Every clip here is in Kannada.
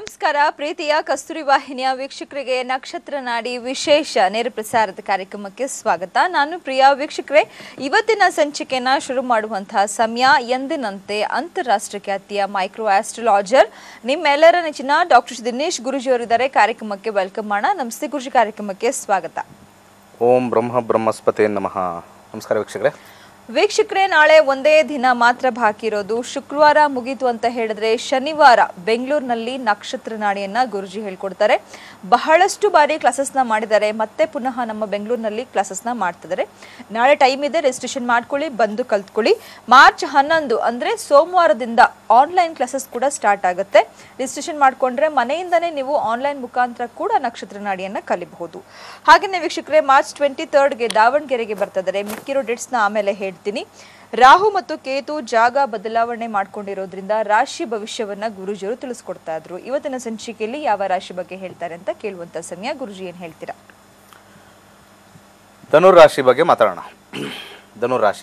ನಮಸ್ಕಾರ ಪ್ರೀತಿಯ ಕಸ್ತೂರಿ ವಾಹಿನಿಯ ವೀಕ್ಷಕರಿಗೆ ನಕ್ಷತ್ರ ನಾಡಿ ವಿಶೇಷ ನೇರ ಪ್ರಸಾರದ ಕಾರ್ಯಕ್ರಮಕ್ಕೆ ಸ್ವಾಗತ ನಾನು ಪ್ರಿಯಾ ವೀಕ್ಷಕರೇ ಇವತ್ತಿನ ಸಂಚಿಕೆನ ಶುರು ಮಾಡುವಂತಹ ಸಮಯ ಎಂದಿನಂತೆ ಅಂತಾರಾಷ್ಟ್ರೀಯ ಖ್ಯಾತಿಯ ಮೈಕ್ರೋ ಆಸ್ಟ್ರಾಲಜರ್ ನಿಮ್ಮೆಲ್ಲರ ನೆಚ್ಚಿನ ಡಾಕ್ಟರ್ ದಿನೇಶ್ ಗುರುಜಿ ಅವರಿದ್ದಾರೆ ಕಾರ್ಯಕ್ರಮಕ್ಕೆ ವೆಲ್ಕಮ್ ಮಾಡೋಣ ನಮಸ್ತೆ ಗುರುಜಿ ಕಾರ್ಯಕ್ರಮಕ್ಕೆ ಸ್ವಾಗತ ಓಂ ಬ್ರಹ್ಮ ಬ್ರಹ್ಮಸ್ಪತಿ ನಮಃ ನಮಸ್ಕಾರ ವೀಕ್ಷಕರೇ ವೀಕ್ಷಕರೇ ನಾಳೆ ಒಂದೇ ದಿನ ಮಾತ್ರ ಬಾಕಿ ಇರೋದು ಶುಕ್ರವಾರ ಮುಗೀತು ಅಂತ ಹೇಳಿದ್ರೆ ಶನಿವಾರ ಬೆಂಗಳೂರಿನಲ್ಲಿ ನಕ್ಷತ್ರ ನಾಡಿಯನ್ನ ಗುರುಜಿ ಹೇಳ್ಕೊಡ್ತಾರೆ ಬಹಳಷ್ಟು ಬಾರಿ ಕ್ಲಾಸಸ್ನ ಮಾಡಿದ್ದಾರೆ ಮತ್ತೆ ಪುನಃ ನಮ್ಮ ಬೆಂಗಳೂರಿನಲ್ಲಿ ಕ್ಲಾಸಸ್ನ ಮಾಡ್ತಿದ್ದಾರೆ ನಾಳೆ ಟೈಮ್ ಇದೆ ರಿಜಿಸ್ಟ್ರೇಷನ್ ಮಾಡ್ಕೊಳ್ಳಿ ಬಂದು ಕಲ್ತ್ಕೊಳ್ಳಿ ಮಾರ್ಚ್ ಹನ್ನೊಂದು ಅಂದ್ರೆ ಸೋಮವಾರದಿಂದ ಆನ್ಲೈನ್ ಕ್ಲಾಸಸ್ ಕೂಡ ಸ್ಟಾರ್ಟ್ ಆಗುತ್ತೆ ರಿಜಿಸ್ಟ್ರೇಷನ್ ಮಾಡ್ಕೊಂಡ್ರೆ ಮನೆಯಿಂದನೇ ನೀವು ಆನ್ಲೈನ್ ಮುಖಾಂತರ ಕೂಡ ನಕ್ಷತ್ರ ನಾಡಿಯನ್ನ ಕಲಿಬಹುದು ಹಾಗೆಯೇ ವೀಕ್ಷಕರೇ ಮಾರ್ಚ್ ಟ್ವೆಂಟಿ ತರ್ಡ್ಗೆ ದಾವಣಗೆರೆಗೆ ಬರ್ತಿದ್ದಾರೆ ಮಿಕ್ಕಿರೋ ಡೇಟ್ಸ್ನ ಆಮೇಲೆ ಹೇಳ್ತೀನಿ ರಾಹು ಮತ್ತು ಕೇತು ಜಾಗ ಬದಲಾವಣೆ ಮಾಡ್ಕೊಂಡಿರೋದ್ರಿಂದ ರಾಶಿ ಭವಿಷ್ಯವನ್ನ ಗುರುಜಿಯವರು ತಿಳಿಸ್ಕೊಡ್ತಾ ಇದ್ರು ಇವತ್ತಿನ ಸಂಚಿಕೆಯಲ್ಲಿ ಯಾವ ರಾಶಿ ಬಗ್ಗೆ ಹೇಳ್ತಾರೆ ಅಂತ ಕೇಳುವಂತ ಸಮಯ ಗುರುಜಿ ಏನ್ ಹೇಳ್ತೀರಾ ಧನುರ್ ರಾಶಿ ಬಗ್ಗೆ ಮಾತಾಡೋಣ ಧನುರ್ ರಾಶಿ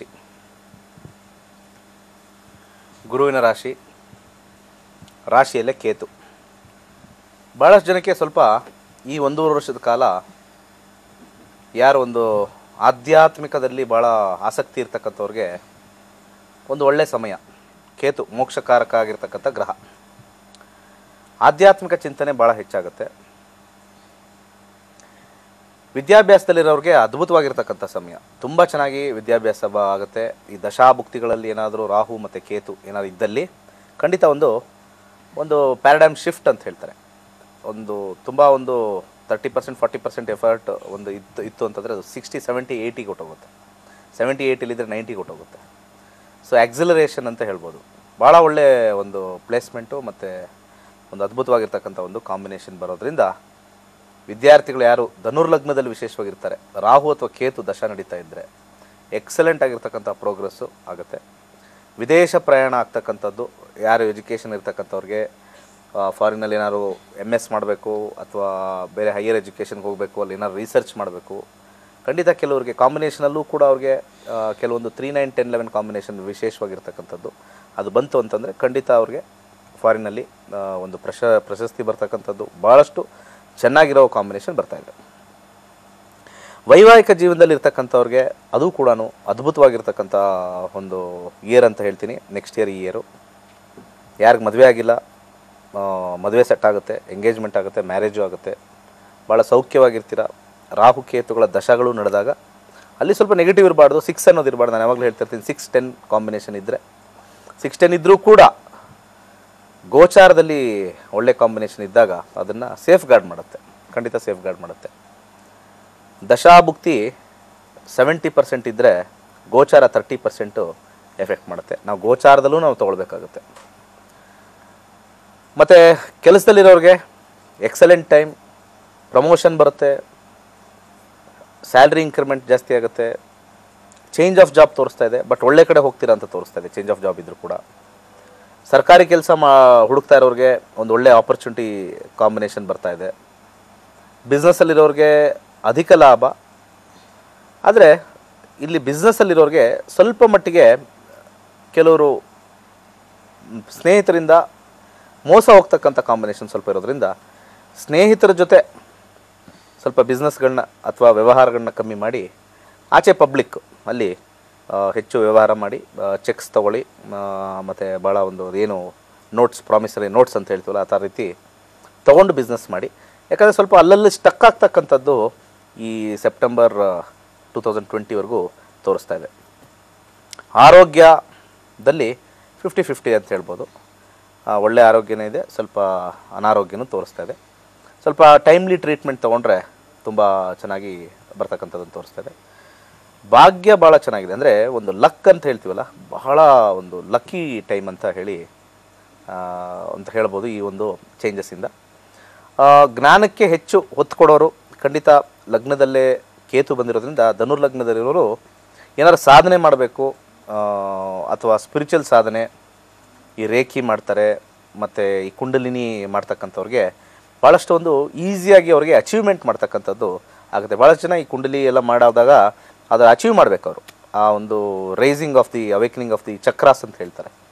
ಗುರುವಿನ ರಾಶಿ ರಾಶಿಯಲ್ಲೇ ಕೇತು ಭಾಳಷ್ಟು ಜನಕ್ಕೆ ಸ್ವಲ್ಪ ಈ ಒಂದೂವರೆ ವರ್ಷದ ಕಾಲ ಯಾರು ಒಂದು ಆಧ್ಯಾತ್ಮಿಕದಲ್ಲಿ ಭಾಳ ಆಸಕ್ತಿ ಇರ್ತಕ್ಕಂಥವ್ರಿಗೆ ಒಂದು ಒಳ್ಳೆಯ ಸಮಯ ಕೇತು ಮೋಕ್ಷಕಾರಕ ಆಗಿರ್ತಕ್ಕಂಥ ಗ್ರಹ ಆಧ್ಯಾತ್ಮಿಕ ಚಿಂತನೆ ಭಾಳ ಹೆಚ್ಚಾಗುತ್ತೆ ವಿದ್ಯಾಭ್ಯಾಸದಲ್ಲಿರೋರಿಗೆ ಅದ್ಭುತವಾಗಿರ್ತಕ್ಕಂಥ ಸಮಯ ತುಂಬ ಚೆನ್ನಾಗಿ ವಿದ್ಯಾಭ್ಯಾಸ ಬ ಆಗುತ್ತೆ ಈ ದಶಾಭುಕ್ತಿಗಳಲ್ಲಿ ಏನಾದರೂ ರಾಹು ಮತ್ತು ಕೇತು ಏನಾದರೂ ಇದ್ದಲ್ಲಿ ಖಂಡಿತ ಒಂದು ಒಂದು ಪ್ಯಾರಡೈಮ್ ಶಿಫ್ಟ್ ಅಂತ ಹೇಳ್ತಾರೆ ಒಂದು ತುಂಬ ಒಂದು thirty percent forty percent effort ಒಂದು ಇತ್ತು ಇತ್ತು ಅಂತಂದರೆ ಅದು ಸಿಕ್ಸ್ಟಿ ಸೆವೆಂಟಿ ಏಯ್ಟಿಗೆ ಹೊಟ್ಟೋಗುತ್ತೆ ಸೆವೆಂಟಿ ಏಯ್ಟಿಲಿದ್ದರೆ ನೈಂಟಿಗೆ ಹೊಟ್ಟೋಗುತ್ತೆ ಸೊ ಆಕ್ಸಿಲರೇಷನ್ ಅಂತ ಹೇಳ್ಬೋದು ಭಾಳ ಒಳ್ಳೆ ಒಂದು ಪ್ಲೇಸ್ಮೆಂಟು ಮತ್ತು ಒಂದು ಅದ್ಭುತವಾಗಿರ್ತಕ್ಕಂಥ ಒಂದು ಕಾಂಬಿನೇಷನ್ ಬರೋದ್ರಿಂದ ವಿದ್ಯಾರ್ಥಿಗಳು ಯಾರು ಧನುರ್ಲಗ್ನದಲ್ಲಿ ವಿಶೇಷವಾಗಿರ್ತಾರೆ ರಾಹು ಅಥವಾ ಕೇತು ದಶ ನಡೀತಾ ಇದ್ದರೆ ಎಕ್ಸಲೆಂಟ್ ಆಗಿರ್ತಕ್ಕಂಥ ಪ್ರೋಗ್ರೆಸ್ಸು ಆಗುತ್ತೆ ವಿದೇಶ ಪ್ರಯಾಣ ಆಗ್ತಕ್ಕಂಥದ್ದು ಯಾರು ಎಜುಕೇಷನ್ ಇರ್ತಕ್ಕಂಥವ್ರಿಗೆ ಫಾರಿನಲ್ಲಿ ಏನಾದ್ರು ಎಮ್ ಎಸ್ ಮಾಡಬೇಕು ಅಥವಾ ಬೇರೆ ಹೈಯರ್ ಎಜುಕೇಷನ್ಗೆ ಹೋಗಬೇಕು ಅಲ್ಲಿ ಏನಾದ್ರು ರಿಸರ್ಚ್ ಮಾಡಬೇಕು ಖಂಡಿತ ಕೆಲವರಿಗೆ ಕಾಂಬಿನೇಷನಲ್ಲೂ ಕೂಡ ಅವ್ರಿಗೆ ಆ, ಕೆಲವೊಂದು three nine ten eleven combination ವಿಶೇಷವಾಗಿರ್ತಕ್ಕಂಥದ್ದು ಅದು ಬಂತು ಅಂತಂದರೆ ಖಂಡಿತ ಅವ್ರಿಗೆ ಫಾರಿನಲ್ಲಿ ಆ, ಒಂದು ಪ್ರಶ ಪ್ರಶಸ್ತಿ ಬರ್ತಕ್ಕಂಥದ್ದು ಭಾಳಷ್ಟು ಚೆನ್ನಾಗಿರೋ ಕಾಂಬಿನೇಷನ್ ಬರ್ತಾ ಇದೆ ವೈವಾಹಿಕ ಜೀವನದಲ್ಲಿ ಇರ್ತಕ್ಕಂಥವ್ರಿಗೆ ಅದು ಕೂಡ ಅದ್ಭುತವಾಗಿರ್ತಕ್ಕಂಥ ಒಂದು ಇಯರ್ ಅಂತ ಹೇಳ್ತೀನಿ ನೆಕ್ಸ್ಟ್ ಇಯರ್ ಈ ಇಯರು ಯಾರಿಗೆ ಮದುವೆ ಆಗಿಲ್ಲ ಆ, ಮದುವೆ ಸೆಟ್ ಆಗುತ್ತೆ ಎಂಗೇಜ್ಮೆಂಟ್ ಆಗುತ್ತೆ ಮ್ಯಾರೇಜು ಆಗುತ್ತೆ ಭಾಳ ಸೌಖ್ಯವಾಗಿರ್ತೀರ ರಾಹು ಕೇತುಗಳ ದಶಗಳು ನಡೆದಾಗ ಅಲ್ಲಿ ಸ್ವಲ್ಪ ನೆಗೆಟಿವ್ ಇರಬಾರ್ದು ಸಿಕ್ಸ್ ಅನ್ನೋದು ಇರಬಾರ್ದು ನಾನು ಯಾವಾಗಲೂ ಹೇಳ್ತಿರ್ತೀನಿ ಸಿಕ್ಸ್ ಟೆನ್ ಕಾಂಬಿನೇಷನ್ ಇದ್ದರೆ ಸಿಕ್ಸ್ ಟೆನ್ ಇದ್ದರೂ ಕೂಡ ಗೋಚಾರದಲ್ಲಿ ಒಳ್ಳೆ ಕಾಂಬಿನೇಷನ್ ಇದ್ದಾಗ ಅದನ್ನು ಸೇಫ್ ಗಾರ್ಡ್ ಮಾಡುತ್ತೆ ಖಂಡಿತ ಸೇಫ್ ಗಾರ್ಡ್ ಮಾಡುತ್ತೆ ದಶಾಭುಕ್ತಿ ಸೆವೆಂಟಿ ಪರ್ಸೆಂಟ್ ಇದ್ದರೆ ಗೋಚಾರ ತರ್ಟಿ ಪರ್ಸೆಂಟು ಎಫೆಕ್ಟ್ ಮಾಡುತ್ತೆ ನಾವು ಗೋಚಾರದಲ್ಲೂ ನಾವು ತೊಗೊಳ್ಬೇಕಾಗುತ್ತೆ ಮತ್ತು ಕೆಲಸದಲ್ಲಿರೋರಿಗೆ ಎಕ್ಸಲೆಂಟ್ ಟೈಮ್ ಪ್ರಮೋಷನ್ ಬರುತ್ತೆ ಸ್ಯಾಲ್ರಿ ಇಂಕ್ರಿಮೆಂಟ್ ಜಾಸ್ತಿ ಆಗುತ್ತೆ ಚೇಂಜ್ ಆಫ್ ಜಾಬ್ ತೋರಿಸ್ತಾ ಇದೆ ಬಟ್ ಒಳ್ಳೆ ಕಡೆ ಹೋಗ್ತೀರಾ ಅಂತ ತೋರಿಸ್ತಾ ಇದೆ ಚೇಂಜ್ ಆಫ್ ಜಾಬ್ ಇದ್ರೂ ಕೂಡ ಸರ್ಕಾರಿ ಕೆಲಸ ಮಾ ಹುಡುಕ್ತಾ ಇರೋರಿಗೆ ಒಂದು ಒಳ್ಳೆ ಆಪರ್ಚುನಿಟಿ ಕಾಂಬಿನೇಷನ್ ಬರ್ತಾ ಇದೆ ಬಿಸ್ನೆಸ್ಸಲ್ಲಿರೋರಿಗೆ ಅಧಿಕ ಲಾಭ ಆದರೆ ಇಲ್ಲಿ ಬಿಸ್ನೆಸ್ಸಲ್ಲಿರೋರಿಗೆ ಸ್ವಲ್ಪ ಮಟ್ಟಿಗೆ ಕೆಲವರು ಮ್, ಸ್ನೇಹಿತರಿಂದ ಮೋಸ ಹೋಗ್ತಕ್ಕಂಥ ಕಾಂಬಿನೇಷನ್ ಸ್ವಲ್ಪ ಇರೋದ್ರಿಂದ ಸ್ನೇಹಿತರ ಜೊತೆ ಸ್ವಲ್ಪ ಬಿಸ್ನೆಸ್ಗಳನ್ನ ಅಥವಾ ವ್ಯವಹಾರಗಳನ್ನ ಕಮ್ಮಿ ಮಾಡಿ ಆಚೆ ಪಬ್ಲಿಕ್ ಅಲ್ಲಿ ಆ, ಹೆಚ್ಚು ವ್ಯವಹಾರ ಮಾಡಿ ಚೆಕ್ಸ್ ತೊಗೊಳ್ಳಿ ಮತ್ತು ಭಾಳ ಒಂದು ಏನು ನೋಟ್ಸ್ ಪ್ರಾಮಿಸರಿ ನೋಟ್ಸ್ ಅಂತ ಹೇಳ್ತೀವಲ್ಲ ಆ ಥರ ರೀತಿ ತೊಗೊಂಡು ಬಿಸ್ನೆಸ್ ಮಾಡಿ ಯಾಕಂದರೆ ಸ್ವಲ್ಪ ಅಲ್ಲಲ್ಲಿ ಸ್ಟಕ್ ಆಗ್ತಕ್ಕಂಥದ್ದು ಈ ಸೆಪ್ಟೆಂಬರ್ ಟೂ ತೌಸಂಡ್ ಟ್ವೆಂಟಿವರೆಗೂ ತೋರಿಸ್ತಾ ಇದೆ ಆರೋಗ್ಯದಲ್ಲಿ ಫಿಫ್ಟಿ ಫಿಫ್ಟಿ ಅಂತ ಹೇಳ್ಬೋದು ಆ, ಒಳ್ಳೆ ಆರೋಗ್ಯನೇ ಇದೆ ಸ್ವಲ್ಪ ಅನಾರೋಗ್ಯನೂ ತೋರಿಸ್ತಾ ಇದೆ ಸ್ವಲ್ಪ ಟೈಮ್ಲಿ ಟ್ರೀಟ್ಮೆಂಟ್ ತೊಗೊಂಡ್ರೆ ತುಂಬ ಚೆನ್ನಾಗಿ ಬರ್ತಕ್ಕಂಥದ್ದನ್ನು ತೋರಿಸ್ತಾ ಇದೆ ಭಾಗ್ಯ ಭಾಳ ಚೆನ್ನಾಗಿದೆ ಅಂದರೆ ಒಂದು ಲಕ್ ಅಂತ ಹೇಳ್ತೀವಲ್ಲ ಬಹಳ ಒಂದು ಲಕ್ಕಿ ಟೈಮ್ ಅಂತ ಹೇಳಿ ಆ, ಅಂತ ಹೇಳ್ಬೋದು ಈ ಒಂದು ಚೇಂಜಸ್ಸಿಂದ ಆ, ಜ್ಞಾನಕ್ಕೆ ಹೆಚ್ಚು ಒತ್ತು ಕೊಡೋರು ಖಂಡಿತ ಲಗ್ನದಲ್ಲೇ ಕೇತು ಬಂದಿರೋದ್ರಿಂದ ಧನುರ್ ಲಗ್ನದಲ್ಲಿರೋರು ಏನಾದ್ರು ಸಾಧನೆ ಮಾಡಬೇಕು ಅಥವಾ ಸ್ಪಿರಿಚುವಲ್ ಸಾಧನೆ ಈ ರೇಖಿ ಮಾಡ್ತಾರೆ ಮತ್ತು ಈ ಕುಂಡಲಿನಿ ಮಾಡ್ತಕ್ಕಂಥವ್ರಿಗೆ ಭಾಳಷ್ಟು ಒಂದು ಈಸಿಯಾಗಿ ಅವ್ರಿಗೆ ಅಚೀವ್ಮೆಂಟ್ ಮಾಡ್ತಕ್ಕಂಥದ್ದು ಆಗುತ್ತೆ ಭಾಳಷ್ಟು ಜನ ಈ ಕುಂಡಲಿ ಎಲ್ಲ ಮಾಡೋದಾಗ ಅದನ್ನು ಅಚೀವ್ ಮಾಡಬೇಕು ಅವರು ಆ ಒಂದು rising of the awakening of the chakras ಅಂತ ಹೇಳ್ತಾರೆ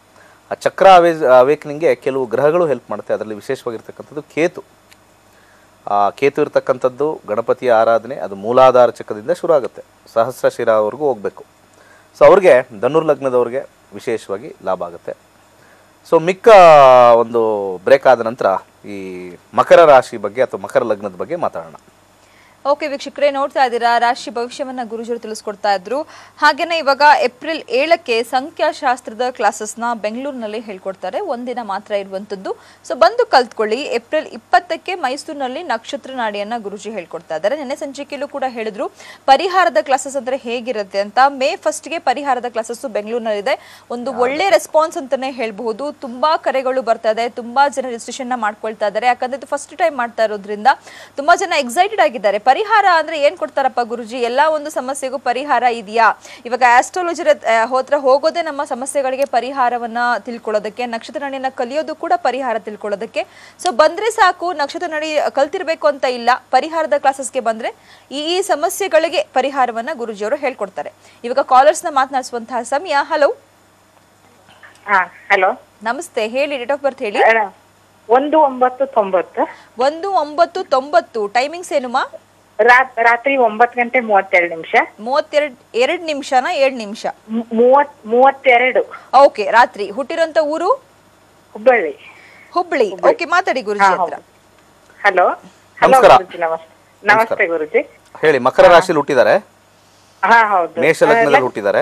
ಆ ಚಕ್ರ ಅವೇ ಅವೇಕ್ನಿಂಗ್ಗೆ ಕೆಲವು ಗ್ರಹಗಳು ಹೆಲ್ಪ್ ಮಾಡುತ್ತೆ ಅದರಲ್ಲಿ ವಿಶೇಷವಾಗಿರ್ತಕ್ಕಂಥದ್ದು ಕೇತು ಆ ಕೇತು ಇರ್ತಕ್ಕಂಥದ್ದು ಗಣಪತಿಯ ಆರಾಧನೆ ಅದು ಮೂಲಾಧಾರ ಚಕ್ರದಿಂದ ಶುರು ಆಗುತ್ತೆ ಸಹಸ್ರ ಶಿರಾವರೆಗೂ ಹೋಗಬೇಕು ಸೊ ಅವ್ರಿಗೆ ಧನುರ್ ಲಗ್ನದವ್ರಿಗೆ ವಿಶೇಷವಾಗಿ ಲಾಭ ಆಗುತ್ತೆ ಸೊ ಮಿಕ್ಕ ಒಂದು ಬ್ರೇಕ್ ಆದ ನಂತರ ಈ ಮಕರ ರಾಶಿ ಬಗ್ಗೆ ಅಥವಾ ಮಕರ ಲಗ್ನದ ಬಗ್ಗೆ ಮಾತಾಡೋಣ ಓಕೆ ವೀಕ್ಷಕರೇ ನೋಡ್ತಾ ಇದ್ದೀರಾ ರಾಶಿ ಭವಿಷ್ಯವನ್ನ ಗುರುಜರು ತಿಳಿಸ್ಕೊಡ್ತಾ ಇದ್ರು ಹಾಗೇನೆ ಇವಾಗ ಏಪ್ರಿಲ್ ಏಳಕ್ಕೆ ಸಂಖ್ಯಾಶಾಸ್ತ್ರದ ಕ್ಲಾಸಸ್ನ ಬೆಂಗಳೂರಿನಲ್ಲಿ ಹೇಳ್ಕೊಡ್ತಾರೆ ಒಂದಿನ ಮಾತ್ರ ಇರುವಂತದ್ದು ಸೊ ಬಂದು ಕಲ್ತ್ಕೊಳ್ಳಿ ಏಪ್ರಿಲ್ ಇಪ್ಪತ್ತಕ್ಕೆ ಮೈಸೂರಿನಲ್ಲಿ ನಕ್ಷತ್ರ ನಾಡಿಯನ್ನ ಗುರುಜಿ ಹೇಳ್ಕೊಡ್ತಾ ಇದ್ದಾರೆ ನೆನ್ನೆ ಸಂಚಿಕೆಯಲ್ಲೂ ಕೂಡ ಹೇಳಿದ್ರು ಪರಿಹಾರದ ಕ್ಲಾಸಸ್ ಅಂದ್ರೆ ಹೇಗಿರುತ್ತೆ ಅಂತ ಮೇ ಫಸ್ಟ್ಗೆ ಪರಿಹಾರದ ಕ್ಲಾಸಸ್ ಬೆಂಗಳೂರಿನಲ್ಲಿದೆ ಒಂದು ಒಳ್ಳೆ ರೆಸ್ಪಾನ್ಸ್ ಅಂತಾನೆ ಹೇಳ್ಬಹುದು ತುಂಬಾ ಕರೆಗಳು ಬರ್ತಾ ಇದೆ ತುಂಬಾ ಜನ ರಿಜಿಸ್ಟ್ರೇಷನ್ ನ ಮಾಡ್ಕೊಳ್ತಾ ಇದ್ದಾರೆ ಯಾಕಂದ್ರೆ ಇದು ಫಸ್ಟ್ ಟೈಮ್ ಮಾಡ್ತಾ ಇರೋದ್ರಿಂದ ತುಂಬಾ ಜನ ಎಕ್ಸೈಟೆಡ್ ಆಗಿದ್ದಾರೆ ಪರಿಹಾರ ಅಂದ್ರೆ ಏನ್ ಕೊಡ್ತಾರಪ್ಪ ಗುರುಜಿ ಎಲ್ಲಾ ಒಂದು ಸಮಸ್ಯೆಗೂ ಪರಿಹಾರ ಇದೆಯಾ ಇವಾಗ ಆಸ್ಟ್ರಾಲಜಿ ಹೋತ್ರ ಹೋಗೋದೇ ನಮ್ಮ ಸಮಸ್ಯೆಗಳಿಗೆ ಪರಿಹಾರವನ್ನ ತಿಳ್ಕೊಳ್ಳೋದಕ್ಕೆ ನಕ್ಷತ್ರ ನಡಿಯನ್ನ ಕಲಿಯೋದು ಕೂಡ ಪರಿಹಾರ ತಿಳ್ಕೊಳ್ಳೋದಕ್ಕೆ ಸೊ ಬಂದ್ರೆ ಸಾಕು ನಕ್ಷತ್ರ ನಡಿ ಕಲ್ತಿರ್ಬೇಕು ಅಂತ ಇಲ್ಲ ಪರಿಹಾರದ ಕ್ಲಾಸಸ್ಗೆ ಬಂದ್ರೆ ಈ ಈ ಸಮಸ್ಯೆಗಳಿಗೆ ಪರಿಹಾರವನ್ನ ಗುರುಜಿಯವರು ಹೇಳ್ಕೊಡ್ತಾರೆ ಇವಾಗ ಕಾಲರ್ಸ್ ನ ಮಾತನಾಡಿಸುವಂತಹ ಸಮಯ ಹಲೋ ಹಾ ಹಲೋ ನಮಸ್ತೆ ಹೇಳಿ ಡೇಟ್ ಆಫ್ ಬರ್ತ್ ಹೇಳಿ ಒಂದು ಒಂಬತ್ತು ತೊಂಬತ್ತು ಒಂದು ಒಂಬತ್ತು ತೊಂಬತ್ತು ಟೈಮಿಂಗ್ಸ್ ಏನುಮಾ ರಾತ್ ರಾತ್ರಿ ಒಂಬತ್ತು ಗಂಟೆ ಮೂವತ್ತೆರಡು ನಿಮಿಷ ಮೂವತ್ತೆರಡು ಎರಡು ನಿಮಿಷನ ಏಳು ನಿಮಿಷ ಮು- ಮೂವತ್ ಮೂವತ್ತೆರಡು ಓಕೆ ರಾತ್ರಿ ಹುಟ್ಟಿರೋಂಥ ಊರು ಹುಬ್ಬಳ್ಳಿ ಹುಬ್ಳಿ ಓಕೆ ಮಾತಾಡಿ ಗುರುಜಿ ಹತ್ರ ಹಲೋ ಹಲೋ ನಮಸ್ಕಾರ. ಗುರುಜಿ ನಮಸ್ತೆ ನಮಸ್ತೆ ಗುರುಜಿ ಹೇಳಿ ಮಕರ ರಾಶಿಯಲ್ಲಿ ಹುಟ್ಟಿದ್ದಾರೆ ಹಾ ಹೌದು ಮೇಷ ಲಗ್ನದಲ್ಲಿ ಹುಟ್ಟಿದ್ದಾರೆ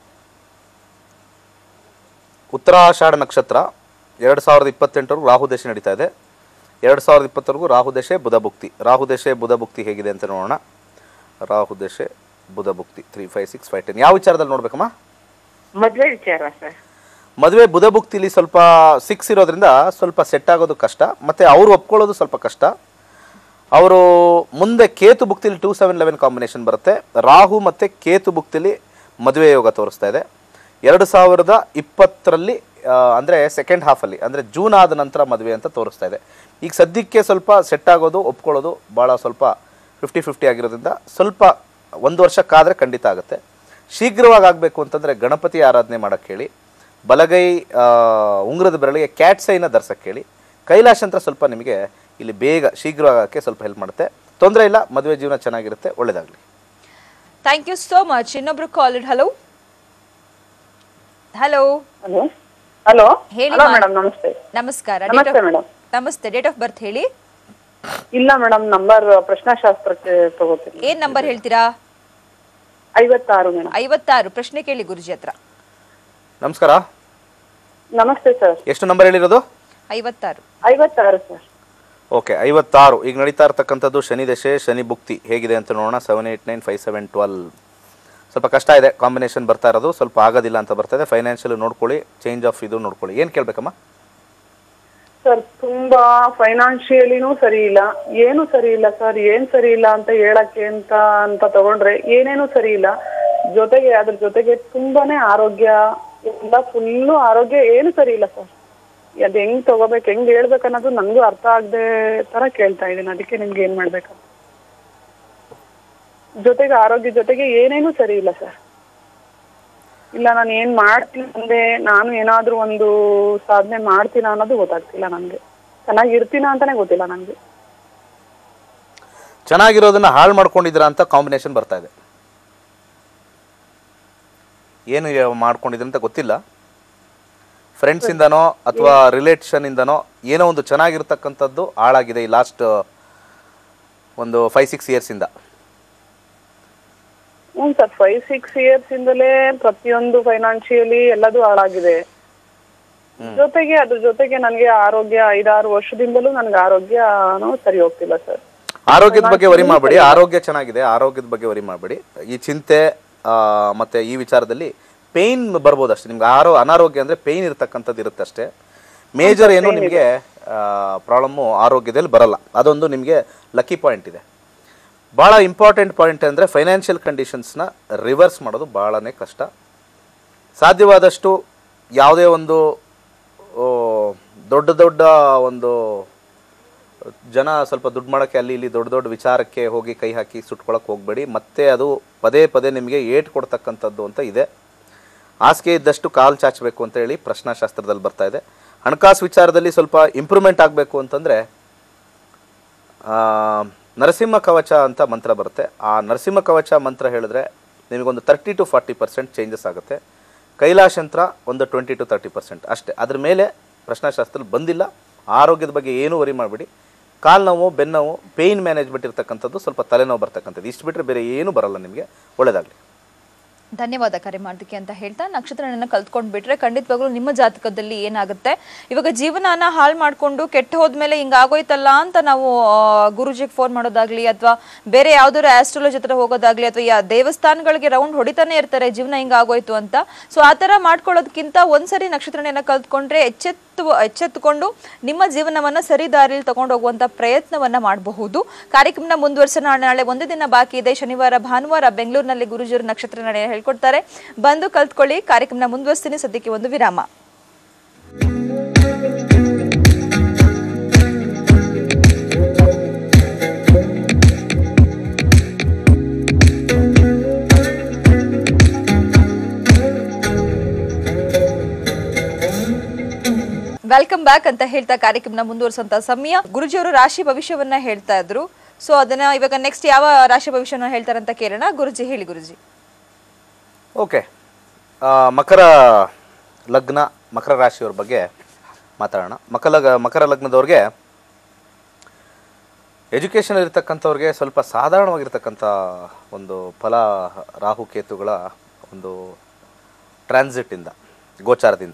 ಉತ್ತರಾಷಾಢ ನಕ್ಷತ್ರ ಎರಡು ಸಾವಿರದ ಇಪ್ಪತ್ತೆಂಟರವರೆಗೂ ರಾಹು ದೇಶ ನಡೀತಾ ಇದೆ ಎರಡು ಸಾವಿರದ ಇಪ್ಪತ್ತರೆಗೂ ರಾಹು ದೇಶ ಬುಧ ಭುಕ್ತಿ ರಾಹು ದೇಶ ಬುಧ ಭುಕ್ತಿ ಹೇಗಿದೆ ಅಂತ ನೋಡೋಣ ರಾಹು ದೇಶ ಬುಧ ಭುಕ್ತಿ three five six five ten ಯಾವ ವಿಚಾರದಲ್ಲಿ ನೋಡ್ಬೇಕಮ್ಮ ಮದ್ವೆ ವಿಚಾರ ಸರ್ ಮದುವೆ ಬುಧ ಭುಕ್ತಿಲಿ ಸ್ವಲ್ಪ ಸಿಕ್ಸ್ ಇರೋದ್ರಿಂದ ಸ್ವಲ್ಪ ಸೆಟ್ ಆಗೋದು ಕಷ್ಟ ಮತ್ತು ಅವರು ಒಪ್ಕೊಳ್ಳೋದು ಸ್ವಲ್ಪ ಕಷ್ಟ ಅವರು ಮುಂದೆ ಕೇತು ಭುಕ್ತಿಲಿ ಟೂ ಸೆವೆನ್ ಲೆವೆನ್ ಕಾಂಬಿನೇಷನ್ ಬರುತ್ತೆ ರಾಹು ಮತ್ತು ಕೇತು ಭುಕ್ತಿಲಿ ಮದುವೆ ಯೋಗ ತೋರಿಸ್ತಾ ಇದೆ ಎರಡು ಸಾವಿರದ ಇಪ್ಪತ್ತರಲ್ಲಿ ಅಂದರೆ ಸೆಕೆಂಡ್ ಹಾಫಲ್ಲಿ ಅಂದರೆ ಜೂನ್ ಆದ ನಂತರ ಮದುವೆ ಅಂತ ತೋರಿಸ್ತಾ ಇದೆ ಈಗ ಸದ್ಯಕ್ಕೆ ಸ್ವಲ್ಪ ಸೆಟ್ ಆಗೋದು ಒಪ್ಕೊಳ್ಳೋದು ಭಾಳ ಸ್ವಲ್ಪ ಫಿಫ್ಟಿ ಫಿಫ್ಟಿ ಆಗಿರೋದ್ರಿಂದ ಸ್ವಲ್ಪ ಒಂದು ವರ್ಷಕ್ಕಾದರೆ ಖಂಡಿತ ಆಗುತ್ತೆ ಶೀಘ್ರವಾಗಿ ಆಗಬೇಕು ಅಂತಂದರೆ ಗಣಪತಿ ಆರಾಧನೆ ಮಾಡೋಕ್ಕೆ ಹೇಳಿ ಬಲಗೈ ಆ, ಉಂಗುರದ ಬೆರಳಿಗೆ ಕ್ಯಾಟ್ ಸೈನ ಧರ್ಸಕ್ಕೆ ಹೇಳಿ ಕೈಲಾಶ ಅಂತ ಸ್ವಲ್ಪ ನಿಮಗೆ ಇಲ್ಲಿ ಬೇಗ ಶೀಘ್ರವಾಗಕ್ಕೆ ಸ್ವಲ್ಪ ಹೆಲ್ಪ್ ಮಾಡುತ್ತೆ ತೊಂದರೆ ಇಲ್ಲ ಮದುವೆ ಜೀವನ ಚೆನ್ನಾಗಿರುತ್ತೆ ಒಳ್ಳೇದಾಗಲಿ ಥ್ಯಾಂಕ್ ಯು ಸೋ ಮಚ್ ಇನ್ನೊಬ್ರು call hello hello hello hello ಹೇಳಿ ಹಲೋ ಮಾ- ಮೇಡಮ್ ನಮಸ್ತೆ ನಮಸ್ಕಾರ ನಮಸ್ತೆ Date of- ಮೇಡಮ್ ನಮಸ್ತೆ ಡೇಟ್ ಆಫ್ ಬರ್ತ್ ಹೇಳಿ ಇಲ್ಲ ಮೇಡಮ್ ನಂಬರ್ ಪ್ರಶ್ನಾಶಾಸ್ತ್ರಕ್ಕೆ ತಗೋತೀನಿ ಏನ್ ನಂಬರ್ ಹೇಳ್ತೀರಾ ಐವತ್ತಾರು ಮೇಡಮ್ ಐವತ್ತಾರು ಪ್ರಶ್ನೆ ಕೇಳಿ ಗುರುಜಿ ಹತ್ರ ನಮಸ್ಕಾರ ನಮಸ್ತೆ ಸರ್ ಎಷ್ಟು ನಂಬರ್ ಹೇಳಿರೋದು ಐವತ್ತಾರು ಐವತ್ತಾರು ಸರ್ ಓಕೆ ಐವತ್ತಾರು ಈಗ ನಡೀತಾ ಇರ್ತಕ್ಕಂಥದ್ದು ಶನಿ ದಶೆ ಶನಿ ಭುಕ್ತಿ ಹೇಗಿದೆ ಅಂತ ನೋಡೋಣ seven eight nine five seven twelve ಸ್ವಲ್ಪ ಕಷ್ಟ ಇದೆ ಕಾಂಬಿನೇಷನ್ ಬರ್ತಾ ಇರೋದು ಸ್ವಲ್ಪ ಆಗೋದಿಲ್ಲ ಅಂತ ಬರ್ತಾ ಇದೆ ಫೈನಾನ್ಷಿಯಲ್ ನೋಡ್ಕೊಳ್ಳಿ ಚೇಂಜ್ ಆಫ್ ಇದು ನೋಡ್ಕೊಳ್ಳಿ ಏನು ಕೇಳಬೇಕಮ್ಮ ಸರ್ ತುಂಬಾ ಫೈನಾನ್ಷಿಯಲಿನೂ ಸರಿ ಇಲ್ಲ ಏನು ಸರಿ ಇಲ್ಲ ಸರ್ ಏನ್ ಸರಿ ಇಲ್ಲ ಅಂತ ಹೇಳಕ್ಕೆ ಅಂತ ಅಂತ ತಗೊಂಡ್ರೆ ಏನೇನು ಸರಿ ಇಲ್ಲ ಜೊತೆಗೆ ಅದ್ರ ಜೊತೆಗೆ ತುಂಬಾನೇ ಆರೋಗ್ಯ ಎಲ್ಲ ಫುಲ್ಲು ಆರೋಗ್ಯ ಏನು ಸರಿ ಇಲ್ಲ ಸರ್ ಅದ್ ಹೆಂಗ್ ತಗೋಬೇಕು ಹೆಂಗ್ ಹೇಳ್ಬೇಕು ಅನ್ನೋದು ನನ್ಗೂ ಅರ್ಥ ಆಗದೆ ತರ ಕೇಳ್ತಾ ಇದೀನಿ ಅದಕ್ಕೆ ನಿಮ್ಗೆ ಏನ್ ಮಾಡ್ಬೇಕಂತ ಜೊತೆಗೆ ಆರೋಗ್ಯ ಜೊತೆಗೆ ಏನೇನು ಸರಿ ಇಲ್ಲ ಸರ್ ಇಲ್ಲ ನಾನು ಏನ್ ಮಾಡ್ತೀನಿ ಅಂದ್ರೆ ನಾನು ಏನಾದ್ರೂ ಒಂದು ಸಾಧನೆ ಮಾಡ್ತೀನ ಅನ್ನೋದು ಗೊತ್ತಾಗ್ತಿಲ್ಲ ನನ್ಗೆ ಚೆನ್ನಾಗಿ ಇರ್ತೀನ ಅಂತಾನೆ ಗೊತ್ತಿಲ್ಲ ನನ್ಗೆ ಚೆನ್ನಾಗಿರೋದನ್ನ ಹಾಳು ಮಾಡ್ಕೊಂಡಿದ್ದೀರಾ ಅಂತ ಕಾಂಬಿನೇಷನ್ ಬರ್ತಾ ಇದೆ ಏನು ಮಾಡ್ಕೊಂಡಿದ್ದೀರ ಅಂತ ಗೊತ್ತಿಲ್ಲ ಫ್ರೆಂಡ್ಸಿಂದನೋ ಅಥವಾ ರಿಲೇಷನಿಂದನೋ ಏನೋ ಒಂದು ಚೆನ್ನಾಗಿರ್ತಕ್ಕಂಥದ್ದು ಹಾಳಾಗಿದೆ ಈ ಲಾಸ್ಟ್ ಒಂದು ಫೈವ್ ಸಿಕ್ಸ್ ಇಯರ್ಸಿಂದ ಹ್ಮ್ ಸರ್ ಫೈವ್ ಸಿಕ್ಸ್ ಇಯರ್ಸ್ ಇಂದಲೇ ಪ್ರತಿಯೊಂದು ಫೈನಾನ್ಷಿಯಲಿ ಎಲ್ಲದೂ ಹಾಳಾಗಿದೆ ಜೊತೆಗೆ ಅದ್ರ ಜೊತೆಗೆ ನನಗೆ ಆರೋಗ್ಯ ಐದಾರು ವರ್ಷದಿಂದಲೂ ನನಗೆ ಆರೋಗ್ಯನೂ ಸರಿ ಹೋಗ್ತಿಲ್ಲ ಸರ್ ಆರೋಗ್ಯದ ಬಗ್ಗೆ ವರಿ ಮಾಡಬೇಡಿ ಆರೋಗ್ಯ ಚೆನ್ನಾಗಿದೆ ಆರೋಗ್ಯದ ಬಗ್ಗೆ ವರಿ ಮಾಡಬೇಡಿ ಈ ಚಿಂತೆ ಆ, ಮತ್ತೆ ಈ ವಿಚಾರದಲ್ಲಿ ಪೇಯ್ನ್ ಬರ್ಬೋದು ಅಷ್ಟೇ ನಿಮ್ಗೆ ಆರೋ ಅನಾರೋಗ್ಯ ಅಂದರೆ ಪೇಯ್ನ್ ಇರತಕ್ಕಂಥದ್ದು ಇರುತ್ತೆ ಅಷ್ಟೇ ಮೇಜರ್ ಏನು ನಿಮಗೆ ಪ್ರಾಬ್ಲಮ್ಮು ಆರೋಗ್ಯದಲ್ಲಿ ಬರಲ್ಲ ಅದೊಂದು ನಿಮಗೆ ಲಕ್ಕಿ ಪಾಯಿಂಟ್ ಇದೆ ಭಾಳ ಇಂಪಾರ್ಟೆಂಟ್ ಪಾಯಿಂಟ್ ಅಂದರೆ ಫೈನಾನ್ಷಿಯಲ್ ಕಂಡೀಷನ್ಸ್ನ ರಿವರ್ಸ್ ಮಾಡೋದು ಭಾಳನೇ ಕಷ್ಟ ಸಾಧ್ಯವಾದಷ್ಟು ಯಾವುದೇ ಒಂದು ಓ, ದೊಡ್ಡ ದೊಡ್ಡ ಒಂದು ಜನ ಸ್ವಲ್ಪ ದುಡ್ಡು ಮಾಡೋಕ್ಕೆ ಅಲ್ಲಿ ಇಲ್ಲಿ ದೊಡ್ಡ ದೊಡ್ಡ ವಿಚಾರಕ್ಕೆ ಹೋಗಿ ಕೈ ಹಾಕಿ ಸುಟ್ಕೊಳಕ್ಕೆ ಹೋಗಬೇಡಿ ಮತ್ತೆ ಅದು ಪದೇ ಪದೇ ನಿಮಗೆ ಏಟ್ ಕೊಡ್ತಕ್ಕಂಥದ್ದು ಅಂತ ಇದೆ ಹಾಸಿಗೆ ಇದ್ದಷ್ಟು ಕಾಲು ಚಾಚಬೇಕು ಅಂತ ಹೇಳಿ ಪ್ರಶ್ನಾಶಾಸ್ತ್ರದಲ್ಲಿ ಬರ್ತಾ ಇದೆ ಹಣಕಾಸು ವಿಚಾರದಲ್ಲಿ ಸ್ವಲ್ಪ ಇಂಪ್ರೂವ್ಮೆಂಟ್ ಆಗಬೇಕು ಅಂತಂದರೆ ನರಸಿಂಹ ಕವಚ ಅಂತ ಮಂತ್ರ ಬರುತ್ತೆ ಆ ನರಸಿಂಹ ಕವಚ ಮಂತ್ರ ಹೇಳಿದ್ರೆ ನಿಮಗೊಂದು thirty two forty percent changes ಆಗುತ್ತೆ ಕೈಲಾಶ ಯಂತ್ರ ಒಂದು ಟ್ವೆಂಟಿ ಟು ತರ್ಟಿ ಪರ್ಸೆಂಟ್ ಅಷ್ಟೇ ಅದ್ರ ಮೇಲೆ ಪ್ರಶ್ನಾಶಾಸ್ತ್ರದಲ್ಲಿ ಬಂದಿಲ್ಲ ಆರೋಗ್ಯದ ಬಗ್ಗೆ ಏನೂ ವರಿ ಮಾಡಬೇಡಿ ಕಾಲು ನೋವು ಬೆನ್ನೋವು ಪೇಯ್ನ್ ಮ್ಯಾನೇಜ್ಮೆಂಟ್ ಇರ್ತಕ್ಕಂಥದ್ದು ಸ್ವಲ್ಪ ತಲೆನೋವು ಬರ್ತಕ್ಕಂಥದ್ದು ಇಷ್ಟು ಬಿಟ್ಟರೆ ಬೇರೆ ಏನೂ ಬರಲ್ಲ ನಿಮಗೆ ಒಳ್ಳೆಯದಾಗಲಿ ಧನ್ಯವಾದ ಕರೆ ಮಾಡೋದಕ್ಕೆ ಅಂತ ಹೇಳ್ತಾ ನಕ್ಷತ್ರನ ಕಲ್ತ್ಕೊಂಡ್ ಬಿಟ್ರೆ ಖಂಡಿತವಾಗ್ಲೂ ನಿಮ್ಮ ಜಾತಕದಲ್ಲಿ ಏನಾಗುತ್ತೆ ಇವಾಗ ಜೀವನನ ಹಾಳು ಮಾಡ್ಕೊಂಡು ಕೆಟ್ಟ ಹೋದ್ಮೇಲೆ ಹಿಂಗಾಗೋಯ್ತಲ್ಲ ಅಂತ ನಾವು ಗುರುಜಿಗೆ ಫೋನ್ ಮಾಡೋದಾಗ್ಲಿ ಅಥವಾ ಬೇರೆ ಯಾವ್ದಾದ್ರು ಆಸ್ಟ್ರಾಲಜಿ ಹತ್ರ ಹೋಗೋದಾಗ್ಲಿ ಅಥವಾ ಯಾ ದೇವಸ್ಥಾನಗಳಿಗೆ ರೌಂಡ್ ಹೊಡಿತಾನೆ ಇರ್ತಾರೆ ಜೀವನ ಹಿಂಗಾಗೋಯ್ತು ಅಂತ ಸೊ ಆ ಥರ ಮಾಡ್ಕೊಳ್ಳೋದಕ್ಕಿಂತ ಒಂದ್ಸರಿ ನಕ್ಷತ್ರನ ಕಲ್ತ್ಕೊಂಡ್ರೆ ಎಚ್ಚೆತ್ತು ಎಚ್ಚೆತ್ತುಕೊಂಡು ನಿಮ್ಮ ಜೀವನವನ್ನ ಸರಿ ದಾರಿಯಲ್ಲಿ ತಗೊಂಡು ಹೋಗುವಂತ ಪ್ರಯತ್ನವನ್ನ ಮಾಡಬಹುದು ಕಾರ್ಯಕ್ರಮನ ಮುಂದುವರ್ಸೋಣ ನಾಳೆ ಒಂದೇ ದಿನ ಬಾಕಿ ಇದೆ ಶನಿವಾರ ಭಾನುವಾರ ಬೆಂಗಳೂರಿನಲ್ಲಿ ಗುರುಜಿಯವರು ನಕ್ಷತ್ರ ನಾಳೆ ಹೇಳ್ಕೊಡ್ತಾರೆ ಬಂದು ಕಲ್ತ್ಕೊಳ್ಳಿ ಕಾರ್ಯಕ್ರಮನ ಮುಂದುವರ್ಸ್ತೀನಿ ಸದ್ಯಕ್ಕೆ ಒಂದು ವಿರಾಮ ವೆಲ್ಕಮ್ ಬ್ಯಾಕ್ ಅಂತ ಹೇಳ್ತಾ ಕಾರ್ಯಕ್ರಮನ ಮುಂದುವರಿಸುವಂತ ಸಮಯ ಗುರುಜಿಯವರು ರಾಶಿ ಭವಿಷ್ಯವನ್ನ ಹೇಳ್ತಾ ಇದ್ರು ಸೊ ಅದನ್ನ ಇವಾಗ ನೆಕ್ಸ್ಟ್ ಯಾವ ರಾಶಿ ಭವಿಷ್ಯನ ಹೇಳ್ತಾರೆ ಅಂತ ಕೇಳೋಣ ಗುರುಜಿ ಹೇಳಿ ಗುರುಜಿ ಓಕೆ ಆ, ಮಕರ ಲಗ್ನ ಮಕರ ರಾಶಿಯವ್ರ ಬಗ್ಗೆ ಮಾತಾಡೋಣ ಮಕರ ಲಗ ಮಕರ ಲಗ್ನದವ್ರಿಗೆ ಎಜುಕೇಷನ್ ಇರ್ತಕ್ಕಂಥವ್ರಿಗೆ ಸ್ವಲ್ಪ ಸಾಧಾರಣವಾಗಿರ್ತಕ್ಕಂಥ ಒಂದು ಫಲ ರಾಹು ಕೇತುಗಳ ಒಂದು ಟ್ರಾನ್ಸಿಟ್ಟಿಂದ ಗೋಚಾರದಿಂದ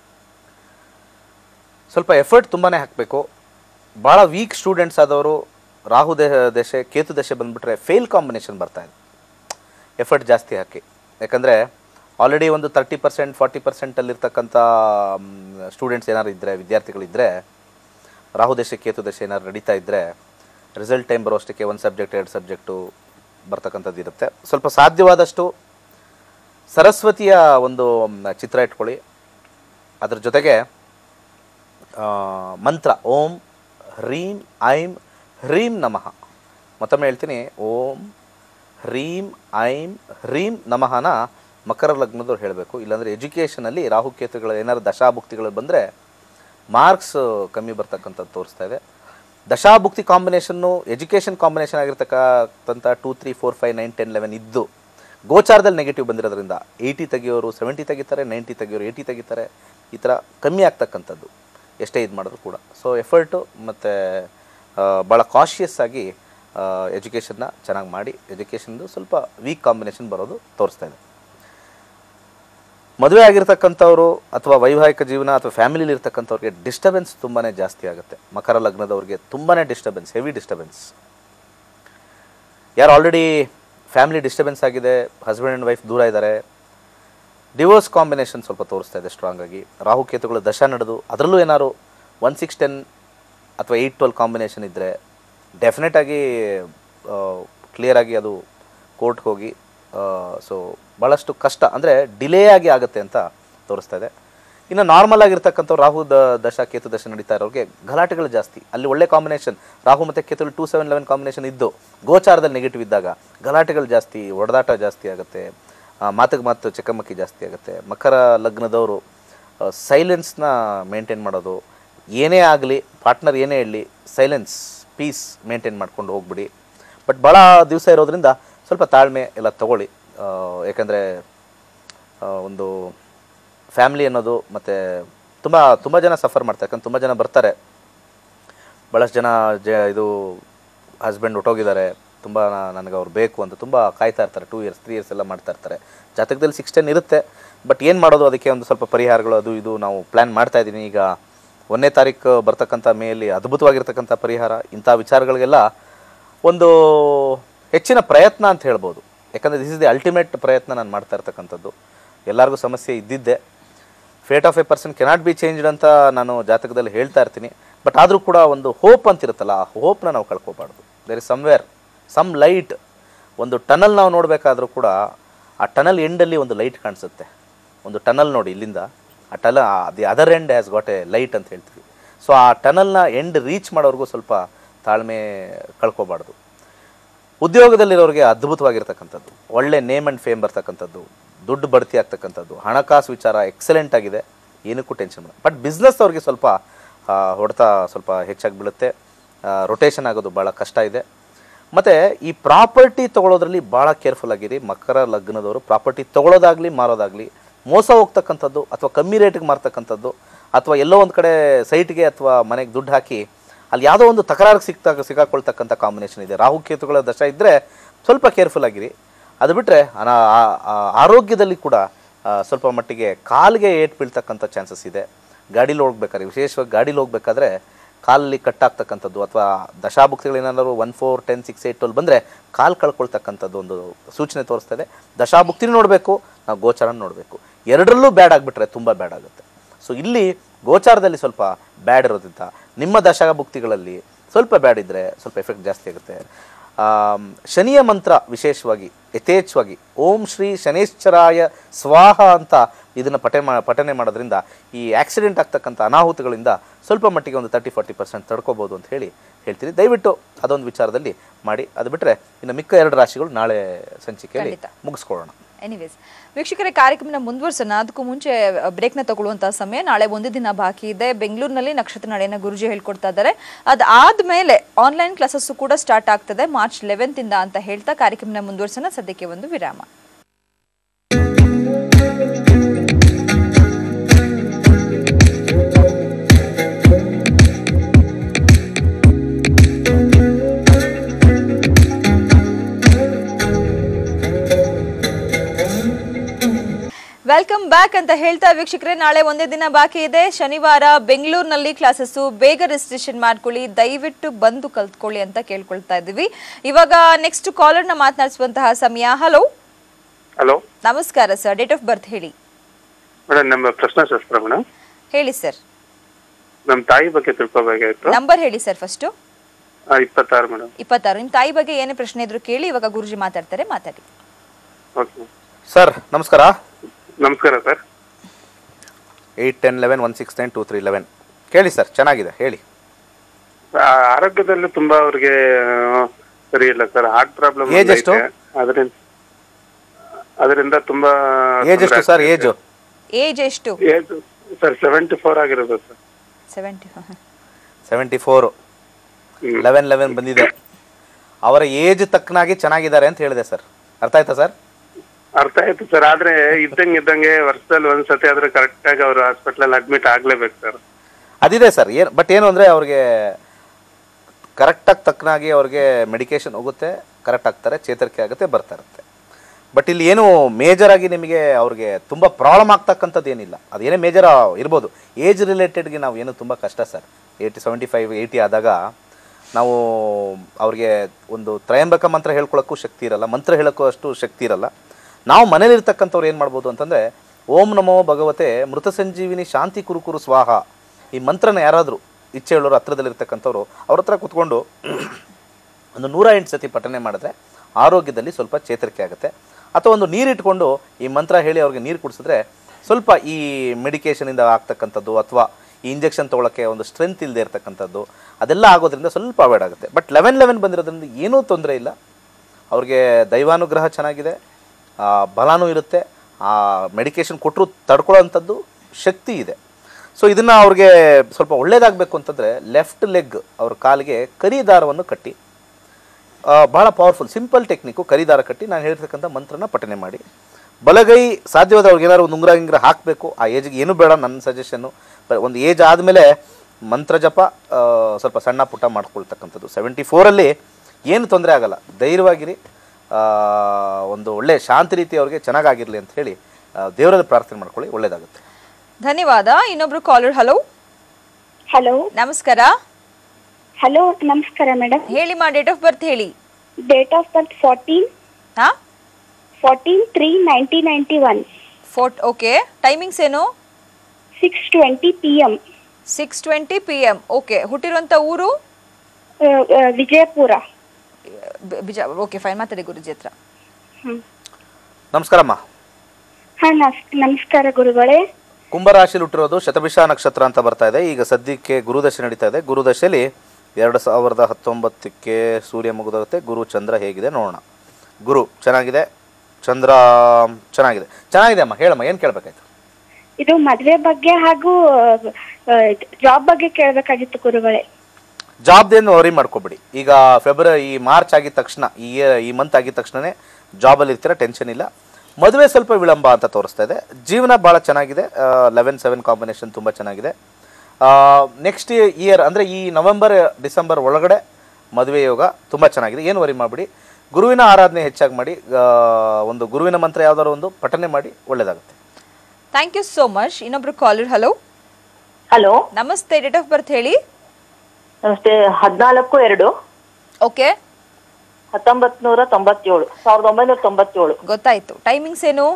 ಸ್ವಲ್ಪ ಎಫರ್ಟ್ ತುಂಬಾ ಹಾಕಬೇಕು ಭಾಳ ವೀಕ್ ಸ್ಟೂಡೆಂಟ್ಸ್ ಆದವರು ರಾಹು ದೇಹ ದಶೆ ಕೇತು ದಶೆ ಬಂದುಬಿಟ್ರೆ ಫೇಲ್ ಕಾಂಬಿನೇಷನ್ ಬರ್ತಾ ಇದೆ ಎಫರ್ಟ್ ಜಾಸ್ತಿ ಹಾಕಿ ಯಾಕಂದರೆ ಆಲ್ರೆಡಿ ಒಂದು ತರ್ಟಿ ಪರ್ಸೆಂಟ್ ಫಾರ್ಟಿ ಪರ್ಸೆಂಟಲ್ಲಿರ್ತಕ್ಕಂಥ ಸ್ಟೂಡೆಂಟ್ಸ್ ಏನಾರು ಇದ್ದರೆ ವಿದ್ಯಾರ್ಥಿಗಳಿದ್ದರೆ ರಾಹು ದಶೆ ಕೇತು ದಶೆ ಏನಾದ್ರು ನಡೀತಾ ಇದ್ದರೆ ರಿಸಲ್ಟ್ ಟೈಮ್ ಬರೋಷ್ಟಕ್ಕೆ ಒಂದು ಸಬ್ಜೆಕ್ಟ್ ಎರಡು ಸಬ್ಜೆಕ್ಟು ಬರ್ತಕ್ಕಂಥದ್ದು ಇರುತ್ತೆ ಸ್ವಲ್ಪ ಸಾಧ್ಯವಾದಷ್ಟು ಸರಸ್ವತಿಯ ಒಂದು ಮ್, ಚಿತ್ರ ಇಟ್ಕೊಳ್ಳಿ ಅದ್ರ ಜೊತೆಗೆ ಆ, ಮಂತ್ರ ಓಂ ಹ್ರೀಂ ಐಂ ಹ್ರೀಂ ನಮಃ ಮತ್ತೊಮ್ಮೆ ಹೇಳ್ತೀನಿ ಓಂ ಹ್ರೀಂ ಐಂ ಹ್ರೀಂ ನಮಃನ ಮಕರ ಲಗ್ನದವ್ರು ಹೇಳಬೇಕು ಇಲ್ಲಾಂದರೆ ಎಜುಕೇಷನಲ್ಲಿ ರಾಹುಕೇತುಗಳ ಏನಾದ್ರು ದಶಾಭುಕ್ತಿಗಳು ಬಂದರೆ ಮಾರ್ಕ್ಸ್ ಕಮ್ಮಿ ಬರ್ತಕ್ಕಂಥದ್ದು ತೋರಿಸ್ತಾ ಇದೆ ದಶಾಭುಕ್ತಿ ಕಾಂಬಿನೇಷನ್ನು ಎಜುಕೇಷನ್ ಕಾಂಬಿನೇಷನ್ ಆಗಿರ್ತಕ್ಕಂಥ two three four five nine ten eleven ಇದ್ದು ಗೋಚಾರದಲ್ಲಿ ನೆಗೆಟಿವ್ ಬಂದಿರೋದ್ರಿಂದ ಏಯ್ಟಿ ತೆಗಿಯೋರು ಸೆವೆಂಟಿ ತೆಗಿತಾರೆ ನೈಂಟಿ ತೆಗಿಯೋರು ಏಯ್ಟಿ ತೆಗಿತಾರೆ ಈ ಥರ ಕಮ್ಮಿ ಆಗ್ತಕ್ಕಂಥದ್ದು ಎಷ್ಟೇ ಇದು ಮಾಡಿದ್ರು ಕೂಡ ಸೊ ಎಫರ್ಟು ಮತ್ತು ಭಾಳ ಕಾಶಿಯಸ್ ಆಗಿ ಎಜುಕೇಷನ್ನ ಚೆನ್ನಾಗಿ ಮಾಡಿ ಎಜುಕೇಷನ್ದು ಸ್ವಲ್ಪ ವೀಕ್ ಕಾಂಬಿನೇಷನ್ ಬರೋದು ತೋರಿಸ್ತಾ ಇದೆ ಮದುವೆ ಆಗಿರ್ತಕ್ಕಂಥವ್ರು ಅಥವಾ ವೈವಾಹಿಕ ಜೀವನ ಅಥವಾ ಫ್ಯಾಮಿಲಿಲಿ ಇರ್ತಕ್ಕಂಥವ್ರಿಗೆ ಡಿಸ್ಟರ್ಬೆನ್ಸ್ ತುಂಬಾ ಜಾಸ್ತಿ ಆಗುತ್ತೆ ಮಕರ ಲಗ್ನದವ್ರಿಗೆ ತುಂಬಾ ಡಿಸ್ಟರ್ಬೆನ್ಸ್ ಹೆವಿ ಡಿಸ್ಟರ್ಬೆನ್ಸ್ ಯಾರು ಆಲ್ರೆಡಿ ಫ್ಯಾಮಿಲಿ ಡಿಸ್ಟರ್ಬೆನ್ಸ್ ಆಗಿದೆ ಹಸ್ಬೆಂಡ್ ಆ್ಯಂಡ್ ವೈಫ್ ದೂರ ಇದ್ದಾರೆ ಡಿವೋರ್ಸ್ ಕಾಂಬಿನೇಷನ್ ಸ್ವಲ್ಪ ತೋರಿಸ್ತಾ ಇದೆ ಸ್ಟ್ರಾಂಗ್ ಆಗಿ ರಾಹುಕೇತುಗಳು ದಶ ನಡೆದು ಅದರಲ್ಲೂ ಏನಾದ್ರು ಒನ್ ಸಿಕ್ಸ್ ಟೆನ್ ಅಥವಾ ಏಯ್ಟ್ ಟ್ವೆಲ್ ಕಾಂಬಿನೇಷನ್ ಇದ್ದರೆ ಡೆಫಿನೆಟಾಗಿ ಕ್ಲಿಯರಾಗಿ ಅದು ಕೋರ್ಟ್ಗೆ ಹೋಗಿ ಸೊ ಭಾಳಷ್ಟು ಕಷ್ಟ ಅಂದರೆ ಡಿಲೇ ಆಗಿ ಆಗುತ್ತೆ ಅಂತ ತೋರಿಸ್ತಾ ಇದೆ ಇನ್ನು ನಾರ್ಮಲ್ ಆಗಿರ್ತಕ್ಕಂಥವ್ರು ರಾಹು ದ ದಶ ಕೇತು ದಶ ನಡೀತಾ ಇರೋರಿಗೆ ಗಲಾಟೆಗಳು ಜಾಸ್ತಿ ಅಲ್ಲಿ ಒಳ್ಳೆ ಕಾಂಬಿನೇಷನ್ ರಾಹು ಮತ್ತು Ketu two seven eleven combination ಇದ್ದು ಗೋಚಾರದಲ್ಲಿ ನೆಗೆಟಿವ್ ಇದ್ದಾಗ ಗಲಾಟೆಗಳು ಜಾಸ್ತಿ ಹೊಡೆದಾಟ ಜಾಸ್ತಿ ಆಗುತ್ತೆ ಆ, ಮಾತಿಗೆ ಮಾತು ಚಕಮಕಿ ಜಾಸ್ತಿ ಆಗುತ್ತೆ ಮಕರ ಲಗ್ನದವರು ಸೈಲೆನ್ಸ್ನ ಮೇಂಟೈನ್ ಮಾಡೋದು ಏನೇ ಆಗಲಿ ಪಾರ್ಟ್ನರ್ ಏನೇ ಹೇಳಲಿ ಸೈಲೆನ್ಸ್ ಪೀಸ್ ಮೇಂಟೈನ್ ಮಾಡ್ಕೊಂಡು ಹೋಗ್ಬಿಡಿ ಬಟ್ ಭಾಳ ದಿವಸ ಇರೋದ್ರಿಂದ ಸ್ವಲ್ಪ ತಾಳ್ಮೆ ಎಲ್ಲ ತಗೊಳ್ಳಿ ಆ, ಯಾಕಂದರೆ ಆ, ಒಂದು ಫ್ಯಾಮ್ಲಿ ಅನ್ನೋದು ಮತ್ತು ತುಂಬ ತುಂಬ ಜನ ಸಫರ್ ಮಾಡ್ತಾರೆ ಯಾಕಂದ್ರೆ ತುಂಬ ಜನ ಬರ್ತಾರೆ ಭಾಳಷ್ಟು ಜನ ಜ ಇದು ಹಸ್ಬೆಂಡ್ ಹೊಟ್ಟೋಗಿದ್ದಾರೆ ತುಂಬ ನನಗೆ ಅವ್ರು ಬೇಕು ಅಂತ ತುಂಬ ಕಾಯ್ತಾ ಇರ್ತಾರೆ ಟೂ ಇಯರ್ಸ್ ತ್ರೀ ಇಯರ್ಸ್ ಎಲ್ಲ ಮಾಡ್ತಾ ಇರ್ತಾರೆ ಜಾತಕದಲ್ಲಿ ಸಿಕ್ಸ್ ಟೆನ್ ಇರುತ್ತೆ ಬಟ್ ಏನು ಮಾಡೋದು ಅದಕ್ಕೆ ಒಂದು ಸ್ವಲ್ಪ ಪರಿಹಾರಗಳು ಅದು ಇದು ನಾವು ಪ್ಲ್ಯಾನ್ ಮಾಡ್ತಾ ಇದ್ದೀನಿ ಈಗ ಒಂದನೇ ತಾರೀಕು ಬರ್ತಕ್ಕಂಥ ಮೇಲಿ ಅದ್ಭುತವಾಗಿರ್ತಕ್ಕಂಥ ಪರಿಹಾರ ಇಂಥ ವಿಚಾರಗಳಿಗೆಲ್ಲ ಒಂದು ಹೆಚ್ಚಿನ ಪ್ರಯತ್ನ ಅಂತ ಹೇಳ್ಬೋದು ಯಾಕಂದರೆ ದಿಸ್ ಇಸ್ ದಿ ಅಲ್ಟಿಮೇಟ್ ಪ್ರಯತ್ನ ನಾನು ಮಾಡ್ತಾ ಇರ್ತಕ್ಕಂಥದ್ದು ಎಲ್ಲರಿಗೂ ಸಮಸ್ಯೆ ಇದ್ದಿದ್ದೆ fate of a person cannot be changed ಅಂತ ನಾನು ಜಾತಕದಲ್ಲಿ ಹೇಳ್ತಾ ಇರ್ತೀನಿ ಬಟ್ ಆದರೂ ಕೂಡ ಒಂದು ಹೋಪ್ ಅಂತ ಇರುತ್ತಲ್ಲ ಆ ಹೋಪ್ನ ನಾವು ಕಳ್ಕೊಬಾರ್ದು there is somewhere some light ಒಂದು ಟನಲ್ ನಾವು ನೋಡಬೇಕಾದ್ರೂ ಕೂಡ ಆ ಟನಲ್ ಎಂಡಲ್ಲಿ ಒಂದು ಲೈಟ್ ಕಾಣಿಸುತ್ತೆ ಒಂದು ಟನಲ್ ನೋಡಿ ಇಲ್ಲಿಂದ ಆ tunnel the other end has got a light ಅಂತ ಹೇಳ್ತೀವಿ ಸೊ ಆ ಟನಲ್ನ ಎಂಡ್ ರೀಚ್ ಮಾಡೋರ್ಗೂ ಸ್ವಲ್ಪ ತಾಳ್ಮೆ ಕಳ್ಕೊಬಾರ್ದು ಉದ್ಯೋಗದಲ್ಲಿರೋರಿಗೆ ಅದ್ಭುತವಾಗಿರ್ತಕ್ಕಂಥದ್ದು ಒಳ್ಳೆ ನೇಮ್ ಆ್ಯಂಡ್ ಫೇಮ್ ಬರ್ತಕ್ಕಂಥದ್ದು ದುಡ್ಡು ಬಡ್ತಿ ಆಗ್ತಕ್ಕಂಥದ್ದು ಹಣಕಾಸು ವಿಚಾರ ಎಕ್ಸಲೆಂಟ್ ಆಗಿದೆ ಏನಕ್ಕೂ ಟೆನ್ಷನ್ ಬೇಡ ಬಟ್ ಬಿಸ್ನೆಸ್ ಅವ್ರಿಗೆ ಸ್ವಲ್ಪ ಆ, ಹೊಡೆತ ಸ್ವಲ್ಪ ಹೆಚ್ಚಾಗಿ ಬೀಳುತ್ತೆ ರೊಟೇಷನ್ ಆಗೋದು ಭಾಳ ಕಷ್ಟ ಇದೆ ಮತ್ತು ಈ ಪ್ರಾಪರ್ಟಿ ತೊಗೊಳೋದ್ರಲ್ಲಿ ಭಾಳ ಕೇರ್ಫುಲ್ ಆಗಿರಿ ಮಕರ ಲಗ್ನದವರು ಪ್ರಾಪರ್ಟಿ ತೊಗೊಳೋದಾಗಲಿ ಮಾರೋದಾಗಲಿ ಮೋಸ ಹೋಗ್ತಕ್ಕಂಥದ್ದು ಅಥವಾ ಕಮ್ಮಿ ರೇಟಿಗೆ ಮಾರ್ತಕ್ಕಂಥದ್ದು ಅಥವಾ ಎಲ್ಲೋ ಒಂದು ಕಡೆ ಸೈಟ್ಗೆ ಅಥವಾ ಮನೆಗೆ ದುಡ್ಡು ಹಾಕಿ ಅಲ್ಲಿ ಯಾವುದೋ ಒಂದು ತಕರಾರಿಗೆ ಸಿಕ್ತಾಗ ಸಿಕ್ಕಾಕೊಳ್ತಕ್ಕಂಥ ಕಾಂಬಿನೇಷನ್ ಇದೆ ರಾಹು ಕೇತುಗಳ ದಶ ಇದ್ದರೆ ಸ್ವಲ್ಪ ಕೇರ್ಫುಲ್ ಆಗಿರಿ ಅದು ಬಿಟ್ಟರೆ ಅನಾ ಆ- ಆ- ಆರೋಗ್ಯದಲ್ಲಿ ಕೂಡ ಆ, ಸ್ವಲ್ಪ ಮಟ್ಟಿಗೆ ಕಾಲಿಗೆ ಏಟ್ ಬೀಳ್ತಕ್ಕಂಥ ಚಾನ್ಸಸ್ ಇದೆ ಗಾಡೀಲಿ ಹೋಗ್ಬೇಕಾದ್ರೆ ವಿಶೇಷವಾಗಿ ಗಾಡೀಲಿ ಹೋಗ್ಬೇಕಾದ್ರೆ ಕಾಲಲ್ಲಿ ಕಟ್ಟಾಗ್ತಕ್ಕಂಥದ್ದು ಅಥವಾ ದಶಾಭುಕ್ತಿಗಳೇನಾದ್ರು one four ten six eight twelve ಬಂದರೆ ಕಾಲು ಕಳ್ಕೊಳ್ತಕ್ಕಂಥದ್ದು ಒಂದು ಸೂಚನೆ ತೋರಿಸ್ತಾ ಇದೆ ದಶಾಭುಕ್ತಿನೂ ನೋಡಬೇಕು ನಾವು ಗೋಚಾರನ ನೋಡಬೇಕು ಎರಡರಲ್ಲೂ ಬ್ಯಾಡ್ ಆಗಿಬಿಟ್ರೆ ತುಂಬ ಬ್ಯಾಡ್ ಆಗುತ್ತೆ ಸೊ ಇಲ್ಲಿ ಗೋಚಾರದಲ್ಲಿ ಸ್ವಲ್ಪ ಬ್ಯಾಡ್ ಇರೋದ್ರಿಂದ ನಿಮ್ಮ ದಶಾಭುಕ್ತಿಗಳಲ್ಲಿ ಸ್ವಲ್ಪ ಬ್ಯಾಡ್ ಇದ್ದರೆ ಸ್ವಲ್ಪ ಎಫೆಕ್ಟ್ ಜಾಸ್ತಿ ಆಗುತ್ತೆ ಆಮ್, ಶನಿಯ ಮಂತ್ರ ವಿಶೇಷವಾಗಿ ಯಥೇಚ್ಛವಾಗಿ ಓಂ ಶ್ರೀ ಶನೇಶ್ವರಾಯ ಸ್ವಾಹ ಅಂತ ಇದನ್ನು ಪಠೆ ಮಾ ಪಠನೆ ಮಾಡೋದ್ರಿಂದ ಈ ಆಕ್ಸಿಡೆಂಟ್ ಆಗ್ತಕ್ಕಂಥ ಅನಾಹುತಗಳಿಂದ ಸ್ವಲ್ಪ ಮಟ್ಟಿಗೆ ಒಂದು ತರ್ಟಿ ಫಾರ್ಟಿ ಪರ್ಸೆಂಟ್ ತಡ್ಕೋಬೋದು ಅಂತ ಹೇಳಿ ಹೇಳ್ತೀನಿ ದಯವಿಟ್ಟು ಅದೊಂದು ವಿಚಾರದಲ್ಲಿ ಮಾಡಿ ಅದು ಬಿಟ್ಟರೆ ಇನ್ನು ಮಿಕ್ಕ ಎರಡು ರಾಶಿಗಳು ನಾಳೆ ಸಂಚಿಕೆಯಲ್ಲಿ ಖಂಡಿತ. ಮುಗಿಸ್ಕೊಳ್ಳೋಣ ಎನಿವೇಸ್ ವೀಕ್ಷಕರೇ ಕಾರ್ಯಕ್ರಮನ ಮುಂದುವರ್ಸೋಣ ಅದಕ್ಕೂ ಮುಂಚೆ ಬ್ರೇಕ್ನ ತಗೊಳ್ಳುವಂತಹ ಸಮಯ ನಾಳೆ ಒಂದು ದಿನ ಬಾಕಿ ಇದೆ ಬೆಂಗಳೂರಿನಲ್ಲಿ ನಕ್ಷತ್ರ ನಡೆಯನ್ನ ಗುರುಜಿ ಹೇಳ್ಕೊಡ್ತಾ ಇದ್ದಾರೆ ಅದಾದ್ಮೇಲೆ ಆನ್ಲೈನ್ ಕ್ಲಾಸಸ್ಸು ಕೂಡ ಸ್ಟಾರ್ಟ್ ಆಗ್ತದೆ ಮಾರ್ಚ್ ಲೆವೆಂತ್ ಇಂದ ಅಂತ ಹೇಳ್ತಾ ಕಾರ್ಯಕ್ರಮನ ಮುಂದುವರ್ಸೋಣ ಸದ್ಯಕ್ಕೆ ಒಂದು ವಿರಾಮ ವೆಲ್ಕಮ್ ಬ್ಯಾಕ್ ಅಂತ ಹೇಳ್ತಾ ವೀಕ್ಷಕರೇ ನಾಳೆ ಒಂದೇ ದಿನ ಬಾಕಿ ಇದೆ ಶನಿವಾರ ಬೆಂಗಳೂರಿನಲ್ಲಿ ಕ್ಲಾಸಸ್ಸು ಬೇಗ ರಿಜಿಸ್ಟ್ರೇಷನ್ ಮಾಡ್ಕೊಳ್ಳಿ ದಯವಿಟ್ಟು ಬಂದು ಕಲ್ತ್ಕೊಳ್ಳಿ ಅಂತ ಕೇಳ್ಕೊಳ್ತಾ ಇದ್ದೀವಿ ಇವಾಗ ನೆಕ್ಸ್ಟ್ ಕಾಲರ್ನ ಮಾತನಾಡಿಸುವಂತಹ ಸಮಯ ಹಲೋ ಹಲೋ ನಮಸ್ಕಾರ ಸರ್ ಡೇಟ್ ಆಫ್ ಬರ್ತ್ ಹೇಳಿ ಮೇಡಮ್ ನಮ್ಮ ಪ್ರಶ್ನಾಶಾಸ್ತ್ರ ಮೇಡಮ್ ಹೇಳಿ ಸರ್ ನಮ್ಮ ತಾಯಿ ಬಗ್ಗೆ ತಿಳ್ಕೊಬೇಕಾಗಿತ್ತು ನಂಬರ್ ಹೇಳಿ ಸರ್ ಫಸ್ಟು ಆ, ಇಪ್ಪತ್ತಾರು ಮೇಡಮ್ ಇಪ್ಪತ್ತಾರು ನಿಮ್ಮ ತಾಯಿ ಬಗ್ಗೆ ಏನೇ ಪ್ರಶ್ನೆ ಇದ್ರು ಕೇಳಿ ಇವಾಗ ಗುರುಜಿ ಮಾತಾಡ್ತಾರೆ ಮಾತಾಡಿ ಓಕೆ ಸರ್ ನಮಸ್ಕಾರ ನಮಸ್ಕಾರ sir eight ten eleven one six nine two three eleven ಕೇಳಿ ಸರ್ ಚೆನ್ನಾಗಿದೆ ಹೇಳಿ ಆ, ಆರೋಗ್ಯದಲ್ಲಿ ತುಂಬಾ ಅವ್ರಿಗೆ ಆ, ಸರಿ ಇಲ್ಲ ಸರ್ ಹಾರ್ಟ್ ಪ್ರಾಬ್ಲಮ್ Age ಎಷ್ಟು? ಅದರಿಂದ ಅದರಿಂದ ತುಂಬಾ ಏಜ್ ಎಷ್ಟು ಸರ್ ಏಜು ಏಜ್ ಎಷ್ಟು ಏಜ್ ಸರ್ ಸೆವೆಂಟಿ ಫೋರ್ ಆಗಿರೋದು ಸರ್ ಸೆವೆಂಟಿ ಸೆವೆಂಟಿ ಫೋರು ಹ್ಮ್. ಲೆವೆನ್ ಲೆವೆನ್ ಬಂದಿದೆ ಅವರ ಏಜ್ ತಕ್ಕನಾಗಿ ಚೆನ್ನಾಗಿದ್ದಾರೆ ಅಂತ ಹೇಳಿದೆ ಸರ್ ಅರ್ಥ ಆಯ್ತಾ ಸರ್ ಅರ್ಥ ಆಯ್ತು ಸರ್ ಆದ್ರೆ ಇದ್ದಂಗೆ ಇದ್ದಂಗೆ ವರ್ಷದಲ್ಲಿ ಒಂದ್ಸತಿ ಆದ್ರೆ ಕರೆಕ್ಟ್ ಆಗಿ ಅವ್ರು ಹಾಸ್ಪಿಟಲ್ ಅಡ್ಮಿಟ್ ಆಗ್ಲೇಬೇಕು ಸರ್ ಅದಿದೆ ಸರ್ ಏನು ಬಟ್ ಏನು ಅಂದರೆ ಅವ್ರಿಗೆ ಕರೆಕ್ಟಾಗಿ ತಕ್ಕನಾಗಿ ಅವ್ರಿಗೆ ಮೆಡಿಕೇಶನ್ ಹೋಗುತ್ತೆ ಕರೆಕ್ಟ್ ಆಗ್ತಾರೆ ಚೇತರಿಕೆ ಆಗುತ್ತೆ ಬರ್ತಾ ಇರುತ್ತೆ ಬಟ್ ಇಲ್ಲಿ ಏನು ಮೇಜರ್ ಆಗಿ ನಿಮಗೆ ಅವ್ರಿಗೆ ತುಂಬ ಪ್ರಾಬ್ಲಮ್ ಆಗ್ತಕ್ಕಂಥದ್ದು ಏನಿಲ್ಲ ಅದೇನೇ ಮೇಜರ್ ಇರ್ಬೋದು ಏಜ್ ರಿಲೇಟೆಡ್ಗೆ ನಾವು ಏನು ತುಂಬ ಕಷ್ಟ sir eighty seventy five eighty ಆದಾಗ ನಾವು ಅವ್ರಿಗೆ ಒಂದು ತ್ರಯಂಬಕ ಮಂತ್ರ ಹೇಳ್ಕೊಳ್ಳೋಕ್ಕೂ ಶಕ್ತಿ ಇರಲ್ಲ ಮಂತ್ರ ಹೇಳೋಕ್ಕೂ ಅಷ್ಟು ಶಕ್ತಿ ಇರಲ್ಲ ನಾವು ಮನೇಲಿರ್ತಕ್ಕಂಥವ್ರು ಏನು ಮಾಡ್ಬೋದು ಅಂತಂದರೆ ಓಂ ನಮೋ ಭಗವತೆ ಮೃತ ಸಂಜೀವಿನಿ ಶಾಂತಿ ಕುರುಕುರು ಸ್ವಾಹ ಈ ಮಂತ್ರನ ಯಾರಾದರೂ ಇಚ್ಛೆ ಹೇಳೋರು ಹತ್ರದಲ್ಲಿರ್ತಕ್ಕಂಥವ್ರು ಅವ್ರ ಹತ್ರ ಕೂತ್ಕೊಂಡು ಒಂದು ನೂರ ಎಂಟು ಸತಿ ಪಠನೆ ಮಾಡಿದ್ರೆ ಆರೋಗ್ಯದಲ್ಲಿ ಸ್ವಲ್ಪ ಚೇತರಿಕೆ ಆಗುತ್ತೆ ಅಥವಾ ಒಂದು ನೀರಿಟ್ಕೊಂಡು ಈ ಮಂತ್ರ ಹೇಳಿ ಅವ್ರಿಗೆ ನೀರು ಕುಡಿಸಿದ್ರೆ ಸ್ವಲ್ಪ ಈ ಮೆಡಿಕೇಷನಿಂದ ಆಗ್ತಕ್ಕಂಥದ್ದು ಅಥವಾ ಈ ಇಂಜೆಕ್ಷನ್ ತೊಗೊಳಕ್ಕೆ ಒಂದು ಸ್ಟ್ರೆಂತ್ ಇಲ್ಲದೆ ಇರತಕ್ಕಂಥದ್ದು ಅದೆಲ್ಲ ಆಗೋದ್ರಿಂದ ಸ್ವಲ್ಪ ಅವಾಯ್ಡ್ ಆಗುತ್ತೆ ಬಟ್ ಲೆವೆನ್ ಲೆವೆನ್ ಬಂದಿರೋದ್ರಿಂದ ಏನೂ ತೊಂದರೆ ಇಲ್ಲ ಅವ್ರಿಗೆ ದೈವಾನುಗ್ರಹ ಚೆನ್ನಾಗಿದೆ ಆ, ಬಲನೂ ಇರುತ್ತೆ ಆ ಮೆಡಿಕೇಷನ್ ಕೊಟ್ಟರು ತಡ್ಕೊಳ್ಳೋವಂಥದ್ದು ಶಕ್ತಿ ಇದೆ ಸೊ ಇದನ್ನು ಅವ್ರಿಗೆ ಸ್ವಲ್ಪ ಒಳ್ಳೇದಾಗಬೇಕು ಅಂತಂದರೆ ಲೆಫ್ಟ್ ಲೆಗ್ ಅವ್ರ ಕಾಲಿಗೆ ಕರಿ ದಾರವನ್ನು ಕಟ್ಟಿ ಆ, ಬಹಳ ಪವರ್ಫುಲ್ ಸಿಂಪಲ್ ಟೆಕ್ನಿಕ್ಕು ಕರಿದಾರ ಕಟ್ಟಿ ನಾನು ಹೇಳ್ತಕ್ಕಂಥ ಮಂತ್ರನ ಪಠನೆ ಮಾಡಿ ಬಲಗೈ ಸಾಧ್ಯವಾದ ಅವ್ರಿಗೆ ಏನಾದ್ರು ಒಂದು ಉಂಗುರ ಗಿಂಗುರ ಹಾಕಬೇಕು ಆ ಏಜ್ಗೆ ಏನು ಬೇಡ ನನ್ನ ಸಜೆಷನ್ನು ಒಂದು ಏಜ್ ಆದಮೇಲೆ ಮಂತ್ರ ಜಪ ಆ, ಸ್ವಲ್ಪ ಸಣ್ಣ ಪುಟ್ಟ ಮಾಡ್ಕೊಳ್ತಕ್ಕಂಥದ್ದು ಸೆವೆಂಟಿ ಫೋರಲ್ಲಿ ಏನು ತೊಂದರೆ ಆಗಲ್ಲ ಧೈರ್ಯವಾಗಿರಿ ಆ, ಒಂದು ಒಳ್ಳೆ ಶಾಂತಿ ರೀತಿ ಅವ್ರಿಗೆ ಚೆನ್ನಾಗಾಗಿರಲಿ ಅಂತ ಹೇಳಿ ಆ, ದೇವರಲ್ಲಿ ಪ್ರಾರ್ಥನೆ ಮಾಡ್ಕೊಳ್ಳಿ ಒಳ್ಳೇದಾಗುತ್ತೆ ಧನ್ಯವಾದ ಇನ್ನೊಬ್ರು ಕಾಲರ್ ಹಲೋ ಹಲೋ ನಮಸ್ಕಾರ ಹಲೋ ನಮಸ್ಕಾರ ಮೇಡಮ್ ಹೇಳಿ ಮಾ ಡೇಟ್ ಆಫ್ ಬರ್ತ್ ಹೇಳಿ ಡೇಟ್ ಆಫ್ ಬರ್ತ್ ಫೋರ್ಟೀನ್ ಹಾ fourteen three nineteen ninety one four okay timings ಏನು six twenty P M six twenty P M okay ಹುಟ್ಟಿರುವಂಥ ಊರು ವಿಜಯಪುರ ಬ- ಬಿಜ ಓಕೆ ಫೈನ್ ಮಾತಾಡಿ ಗುರುಜಿ ಹತ್ರ ನಮಸ್ಕಾರಮ್ಮ ಹಾಂ ನಮಸ್ಕಾರ ಗುರುಗಳೇ ಕುಂಭರಾಶಿಲಿ ಹುಟ್ಟಿರೋದು ಶತಭಿಷ ನಕ್ಷತ್ರ ಅಂತ ಬರ್ತಾ ಇದೆ ಈಗ ಸದ್ಯಕ್ಕೆ ಗುರುದಶೆ ನಡೀತಾ ಇದೆ ಗುರುದಶೆಯಲ್ಲಿ ಎರಡು ಸಾವಿರದ ಹತ್ತೊಂಬತ್ತಕ್ಕೆ ಸೂರ್ಯ ಮುಗಿದೋಗುತ್ತೆ ಗುರು ಚಂದ್ರ ಹೇಗಿದೆ ನೋಡೋಣ ಗುರು ಚೆನ್ನಾಗಿದೆ ಚಂದ್ರ ಚೆನ್ನಾಗಿದೆ ಚೆನ್ನಾಗಿದೆ ಅಮ್ಮ ಹೇಳಮ್ಮ ಏನು ಕೇಳಬೇಕಾಯ್ತು ಇದು ಮದ್ವೆ ಬಗ್ಗೆ ಹಾಗೂ ಜಾಬ್ ಬಗ್ಗೆ ಕೇಳಬೇಕಾಗಿತ್ತು ಗುರುಗಳೇ ಜಾಬ್ದೇನು ವರಿ ಮಾಡ್ಕೊಬಿಡಿ ಈಗ ಫೆಬ್ರವರಿ ಈ ಮಾರ್ಚ್ ಆಗಿದ ತಕ್ಷಣ ಈ year- ಈ ಮಂತ್ ಆಗಿದ ತಕ್ಷಣನೇ ಜಾಬಲ್ಲಿ ಇರ್ತೀರ ಟೆನ್ಷನ್ ಇಲ್ಲ ಮದುವೆ ಸ್ವಲ್ಪ ವಿಳಂಬ ಅಂತ ತೋರಿಸ್ತಾ ಇದೆ ಜೀವನ ಭಾಳ ಚೆನ್ನಾಗಿದೆ ಲೆವೆನ್ ಸೆವೆನ್ ಕಾಂಬಿನೇಷನ್ ತುಂಬ ಚೆನ್ನಾಗಿದೆ ನೆಕ್ಸ್ಟ್ ಇಯರ್ ಅಂದರೆ ಈ ನವೆಂಬರ್ ಡಿಸೆಂಬರ್ ಒಳಗಡೆ ಮದುವೆ ಯೋಗ ತುಂಬ ಚೆನ್ನಾಗಿದೆ ಏನು ವರಿ ಮಾಡಿಬಿಡಿ ಗುರುವಿನ ಆರಾಧನೆ ಹೆಚ್ಚಾಗಿ ಮಾಡಿ ಆ, ಒಂದು ಗುರುವಿನ ಮಂತ್ರ ಯಾವ್ದಾದ್ರು ಒಂದು ಪಠನೆ ಮಾಡಿ ಒಳ್ಳೆಯದಾಗುತ್ತೆ ಥ್ಯಾಂಕ್ ಯು ಸೋ ಮಚ್ ಇನ್ನೊಬ್ರು ಕಾಲರ್ ಹಲೋ ಹಲೋ ನಮಸ್ತೆ ಡೇಟ್ ಆಫ್ ಬರ್ತ್ ಹೇಳಿ ನಮಸ್ತೆ ಹದಿನಾಲ್ಕು ಎರಡು ಓಕೆ ಹತ್ತೊಂಬತ್ ನೂರ ತೊಂಬತ್ತೇಳು ಸಾವಿರದ ಒಂಬೈನೂರ ತೊಂಬತ್ತೇಳು ಗೊತ್ತಾಯ್ತು ಟೈಮಿಂಗ್ಸ್ ಏನು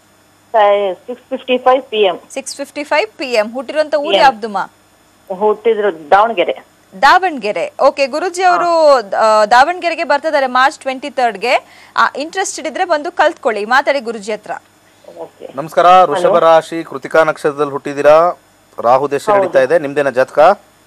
six fifty five P M six fifty five P M ಹುಟ್ಟಿರುವಂತ ಊರು ಯಾವ್ದುಮ್ಮ ಹುಟ್ಟಿದ್ರು ದಾವಣಗೆರೆ ದಾವಣಗೆರೆ ಓಕೆ ಗುರುಜಿ ಅವರು ದಾವಣಗೆರೆಗೆ ಬರ್ತಿದ್ದಾರೆ ಮಾರ್ಚ್ ಟ್ವೆಂಟಿ ತರ್ಡ್ಗೆ ಇಂಟ್ರೆಸ್ಟೆಡ್ ಇದ್ರೆ ಬಂದು ಕಲ್ತ್ಕೊಳ್ಳಿ ಮಾತಾಡಿ ಗುರುಜಿ ಹತ್ರ ಓಕೆ ನಮಸ್ಕಾರ ವೃಷಭ ರಾಶಿ ಕೃತಿಕಾ ನಕ್ಷತ್ರದಲ್ಲಿ ಹುಟ್ಟಿದ್ದೀರಾ ರಾಹು ದೇಶ ನಡೀತಾ ಇದೆ ನಿಮ್ದೇನ ಜಾತಕ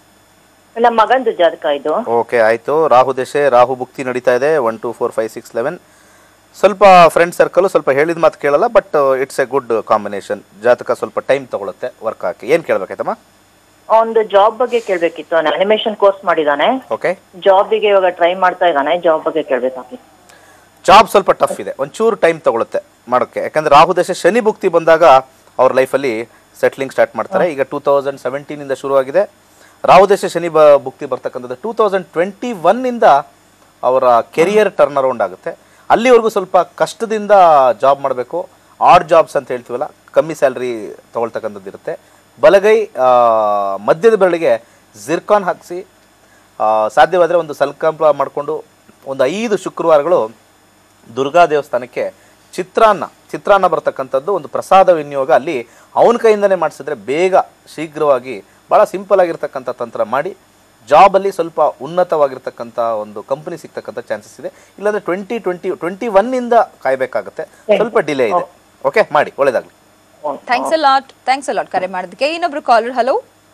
ನಮ್ಮ ಮಗಂದು ಜಾತಕ ಇದು ಓಕೆ ಆಯಿತು ರಾಹು ದಶೆ ರಾಹು ಭುಕ್ತಿ ನಡೀತಾ ಇದೆ one two four five six eleven ಸ್ವಲ್ಪ ಫ್ರೆಂಡ್ ಸರ್ಕಲ್ ಸ್ವಲ್ಪ ಹೇಳಿದ ಮಾತು ಕೇಳಲ್ಲ but it's a good combination ಜಾತಕ ಸ್ವಲ್ಪ ಟೈಮ್ ತಗೊಳುತ್ತೆ ವರ್ಕ್ ಹಾಕಿ ಏನು ಕೇಳಬೇಕಾಯ್ತಮ್ಮ ಒಂದು ಜಾಬ್ ಬಗ್ಗೆ ಕೇಳ್ಬೇಕಿತ್ತು ಅವನು ಅನಿಮೇಷನ್ ಕೋರ್ಸ್ ಮಾಡಿದಾನೆ ಓಕೆ ಜಾಬಿಗೆ ಇವಾಗ ಟ್ರೈ ಮಾಡ್ತಾ ಇದ್ದಾನೆ ಜಾಬ್ ಬಗ್ಗೆ ಕೇಳ್ಬೇಕಾಗಿ ಜಾಬ್ ಸ್ವಲ್ಪ ಟಫ್ ಇದೆ ಒಂಚೂರು ಟೈಮ್ ತಗೊಳುತ್ತೆ ಮಾಡೋಕ್ಕೆ ಯಾಕಂದ್ರೆ ರಾಹು ದಶೆ ಶನಿ ಭುಕ್ತಿ ಬಂದಾಗ ಅವ್ರ ಲೈಫಲ್ಲಿ ಸೆಟ್ಲಿಂಗ್ ಸ್ಟಾರ್ಟ್ ಮಾಡ್ತಾರೆ ಈಗ ಟೂ ತೌಸಂಡ್ ಸೆವೆಂಟೀನಿಂದ ಶುರುವಾಗಿದೆ ರಾಹು ದಶೆ ಶನಿ ಬ ಭುಕ್ತಿ ಬರ್ತಕ್ಕಂಥದ್ದು ಟೂ ತೌಸಂಡ್ ಟ್ವೆಂಟಿ ಒನ್ನಿಂದ ಅವರ ಕೆರಿಯರ್ ಟರ್ನ್ ಅರೌಂಡ್ ಆಗುತ್ತೆ ಅಲ್ಲಿವರೆಗೂ ಸ್ವಲ್ಪ ಕಷ್ಟದಿಂದ ಜಾಬ್ ಮಾಡಬೇಕು ಆಡ್ ಜಾಬ್ಸ್ ಅಂತ ಹೇಳ್ತೀವಲ್ಲ ಕಮ್ಮಿ ಸ್ಯಾಲ್ರಿ ತೊಗೊಳ್ತಕ್ಕಂಥದ್ದು ಇರುತ್ತೆ ಬಲಗೈ ಆ, ಮಧ್ಯದ ಬೆರಳಿಗೆ ಜಿರ್ಕಾನ್ ಹಾಕಿಸಿ ಸಾಧ್ಯವಾದರೆ ಒಂದು ಸಂಕಲ್ಪ ಮಾಡಿಕೊಂಡು ಒಂದು ಐದು ಶುಕ್ರವಾರಗಳು ದುರ್ಗಾ ದೇವಸ್ಥಾನಕ್ಕೆ ಚಿತ್ರಾನ್ನ ಚಿತ್ರಾನ್ನ ಬರ್ತಕ್ಕಂಥದ್ದು ಒಂದು ಪ್ರಸಾದ ವಿನಿಯೋಗ ಅಲ್ಲಿ ಅವನ ಕೈಯಿಂದನೇ ಮಾಡಿಸಿದ್ರೆ ಬೇಗ ಶೀಘ್ರವಾಗಿ ಭಾಳ ಸಿಂಪಲ್ ಆಗಿರ್ತಕ್ಕಂಥ ತಂತ್ರ ಮಾಡಿ ಜಾಬಲ್ಲಿ ಸ್ವಲ್ಪ ಉನ್ನತವಾಗಿರ್ತಕ್ಕಂಥ ಒಂದು ಕಂಪನಿ ಸಿಗ್ತಕ್ಕಂಥ ಚಾನ್ಸಸ್ ಇದೆ ಇಲ್ಲಾಂದ್ರೆ ಟ್ವೆಂಟಿ ಟ್ವೆಂಟಿ ಟ್ವೆಂಟಿ ಒನ್ನಿಂದ ಕಾಯಬೇಕಾಗುತ್ತೆ ಸ್ವಲ್ಪ ಡಿಲೇ ಇದೆ ಓಕೆ ಮಾಡಿ ಒಳ್ಳೇದಾಗಲಿ ಥ್ಯಾಂಕ್ಸ್ ಅಲಾಟ್ ಥ್ಯಾಂಕ್ಸ್ ಅಲಾಟ್ ಕರೆ ಮಾಡೋದಕ್ಕೆ ಇನ್ನೊಬ್ರು ಕಾಲರ್ ಹಲೋ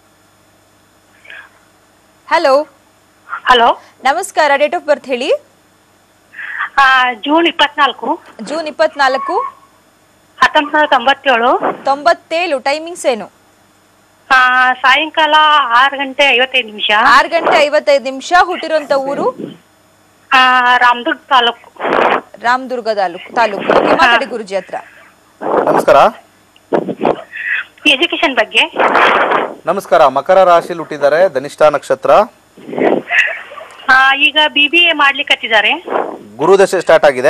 ಹಲೋ ಹಲೋ ನಮಸ್ಕಾರ ಡೇಟ್ ಆಫ್ ಬರ್ತ್ ಹೇಳಿ ಜೂನ್ ಇಪ್ಪತ್ನಾಲ್ಕು ಜೂನ್ ಇಪ್ಪತ್ನಾಲ್ಕು ಹತ್ತೊಂಬತ್ತು ನೂರ ತೊಂಬತ್ತೇಳು ತೊಂಬತ್ತೇಳು ಟೈಮಿಂಗ್ಸ್ ಏನು ಆ, ಸಾಯಂಕಾಲ ಆರು ಗಂಟೆ ಐವತ್ತೈದು ನಿಮಿಷ ಆರು ಗಂಟೆ ಐವತ್ತೈದು ನಿಮಿಷ ಹುಟ್ಟಿರುವಂತ ಊರು ರಾಮದುರ್ಗ್ ತಾಲೂಕು ರಾಮದುರ್ಗ ತಾಲೂಕು ತಾಲೂಕು Okay, ಮಾತಾಡಿ ಗುರುಜಿ ಹತ್ರ ನಮಸ್ಕಾರ ಎಜುಕೇಶನ್ ಬಗ್ಗೆ ನಮಸ್ಕಾರ ಮಕರ ರಾಶಿಲಿ ಹುಟ್ಟಿದ್ದಾರೆ ಧನಿಷ್ಠ ನಕ್ಷತ್ರ ಆ, ಈಗ ಬಿ ಬಿ ಎ ಮಾಡ್ಲಿಕ್ಕತ್ತಿದ್ದಾರೆ ಗುರುದಶೆ ಸ್ಟಾರ್ಟ್ ಆಗಿದೆ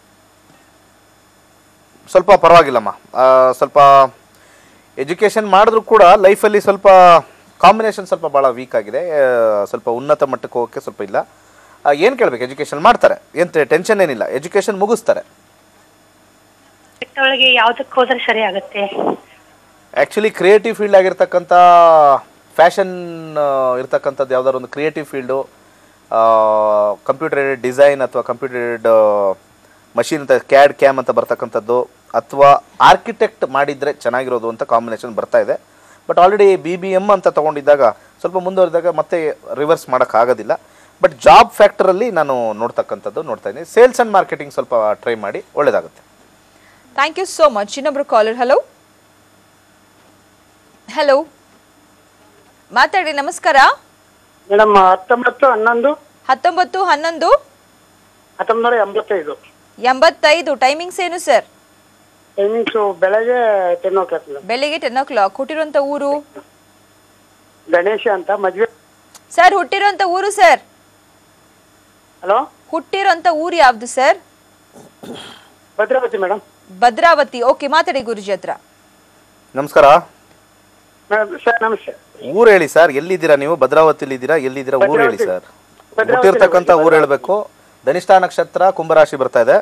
ಸ್ವಲ್ಪ ಪರವಾಗಿಲ್ಲಮ್ಮ ಆ, ಸ್ವಲ್ಪ ಎಜುಕೇಷನ್ ಮಾಡಿದ್ರು ಕೂಡ ಲೈಫಲ್ಲಿ ಸ್ವಲ್ಪ ಕಾಂಬಿನೇಷನ್ ಸ್ವಲ್ಪ ಭಾಳ ವೀಕ್ ಆಗಿದೆ ಆ, ಸ್ವಲ್ಪ ಉನ್ನತ ಮಟ್ಟಕ್ಕೆ ಹೋಗೋಕ್ಕೆ ಸ್ವಲ್ಪ ಇಲ್ಲ ಏನು ಕೇಳಬೇಕು ಎಜುಕೇಷನ್ ಮಾಡ್ತಾರೆ ಏನು ಟೆನ್ಷನ್ ಏನಿಲ್ಲ ಎಜುಕೇಷನ್ ಮುಗಿಸ್ತಾರೆ ಒಳಗೆ ಯಾವ್ದಕ್ಕೆ ಹೋದ್ರೆ ಸರಿ ಆಗುತ್ತೆ ಆ್ಯಕ್ಚುಲಿ ಕ್ರಿಯೇಟಿವ್ ಫೀಲ್ಡ್ ಆಗಿರ್ತಕ್ಕಂಥ ಫ್ಯಾಷನ್ ಇರ್ತಕ್ಕಂಥದ್ದು ಯಾವ್ದಾದ್ರು ಒಂದು ಕ್ರಿಯೇಟಿವ್ ಫೀಲ್ಡು ಕಂಪ್ಯೂಟರ್ ಡಿಸೈನ್ ಅಥವಾ ಕಂಪ್ಯೂಟರ್ ಮಷಿನ್ ಅಂತ ಕ್ಯಾಡ್ ಕ್ಯಾಮ್ ಅಂತ ಬರ್ತಕ್ಕಂಥದ್ದು ಅಥವಾ ಆರ್ಕಿಟೆಕ್ಟ್ ಮಾಡಿದರೆ ಚೆನ್ನಾಗಿರೋದು ಅಂತ ಕಾಂಬಿನೇಷನ್ ಬರ್ತಾ ಇದೆ but already B B M ಅಂತ ತೊಗೊಂಡಿದ್ದಾಗ ಸ್ವಲ್ಪ ಮುಂದುವರೆದಾಗ ಮತ್ತೆ ರಿವರ್ಸ್ ಮಾಡೋಕ್ಕಾಗೋದಿಲ್ಲ ಬಟ್ ಜಾಬ್ ಫ್ಯಾಕ್ಟರಲ್ಲಿ ನಾನು ನೋಡ್ತಕ್ಕಂಥದ್ದು ನೋಡ್ತಾ ಇದ್ದೀನಿ ಸೇಲ್ಸ್ ಆ್ಯಂಡ್ ಮಾರ್ಕೆಟಿಂಗ್ ಸ್ವಲ್ಪ ಟ್ರೈ ಮಾಡಿ ಒಳ್ಳೆಯದಾಗುತ್ತೆ ಥ್ಯಾಂಕ್ ಯು ಸೋ ಮಚ್ ಇನ್ನೊಬ್ರು ಕಾಲರ್ ಹಲೋ ಹಲೋ ಮಾತಾಡಿ ನಮಸ್ಕಾರ ಮೇಡಮ್ ಹತ್ತೊಂಬತ್ತು ಹನ್ನೊಂದು ಹತ್ತೊಂಬತ್ತು ಹನ್ನೊಂದು ಹತ್ತೊಂಬತ್ತು ನೂರ ಎಂಬತ್ತೈದು ಎಂಬತ್ತೈದು ಟೈಮಿಂಗ್ಸ್ ಏನು ಸರ್ ಟೈಮಿಂಗ್ಸು ಬೆಳಗ್ಗೆ ಟೆನ್ ಓ ಕ್ಲಾಕ್ ಮೇಡಮ್ ಬೆಳಿಗ್ಗೆ ಟೆನ್ ಓ ಕ್ಲಾಕ್ ಹುಟ್ಟಿರುವಂತ ಊರು ಗಣೇಶ ಅಂತ ಮದ್ವೆ ಸರ್ ಹುಟ್ಟಿರುವಂತ ಊರು ಸರ್ ಹಲೋ ಹುಟ್ಟಿರೋಂಥ ಊರು ಯಾವ್ದು sir Bhadravati madam Bhadravati okay ಮಾತಾಡಿ ಗುರುಜಿ ಹತ್ರ ನಮಸ್ಕಾರ ಮೇಡಮ್ ಸರ್ ನಮಸ್ತೆ ಊರು ಹೇಳಿ ಸರ್ ಎಲ್ಲಿದ್ದೀರಾ ನೀವು ಭದ್ರಾವತಿಲಿ ಇದ್ದೀರಾ ಎಲ್ಲಿದ್ದೀರಾ ಊರು ಹೇಳಿ ಸರ್ ಭದ್ರಾವತಿ ಹುಟ್ಟಿರ್ತಕ್ಕಂಥ ಊರು ಹೇಳಬೇಕು ಧನಿಷ್ಠ ನಕ್ಷತ್ರ ಕುಂಭರಾಶಿ ಬರ್ತಾ ಇದೆ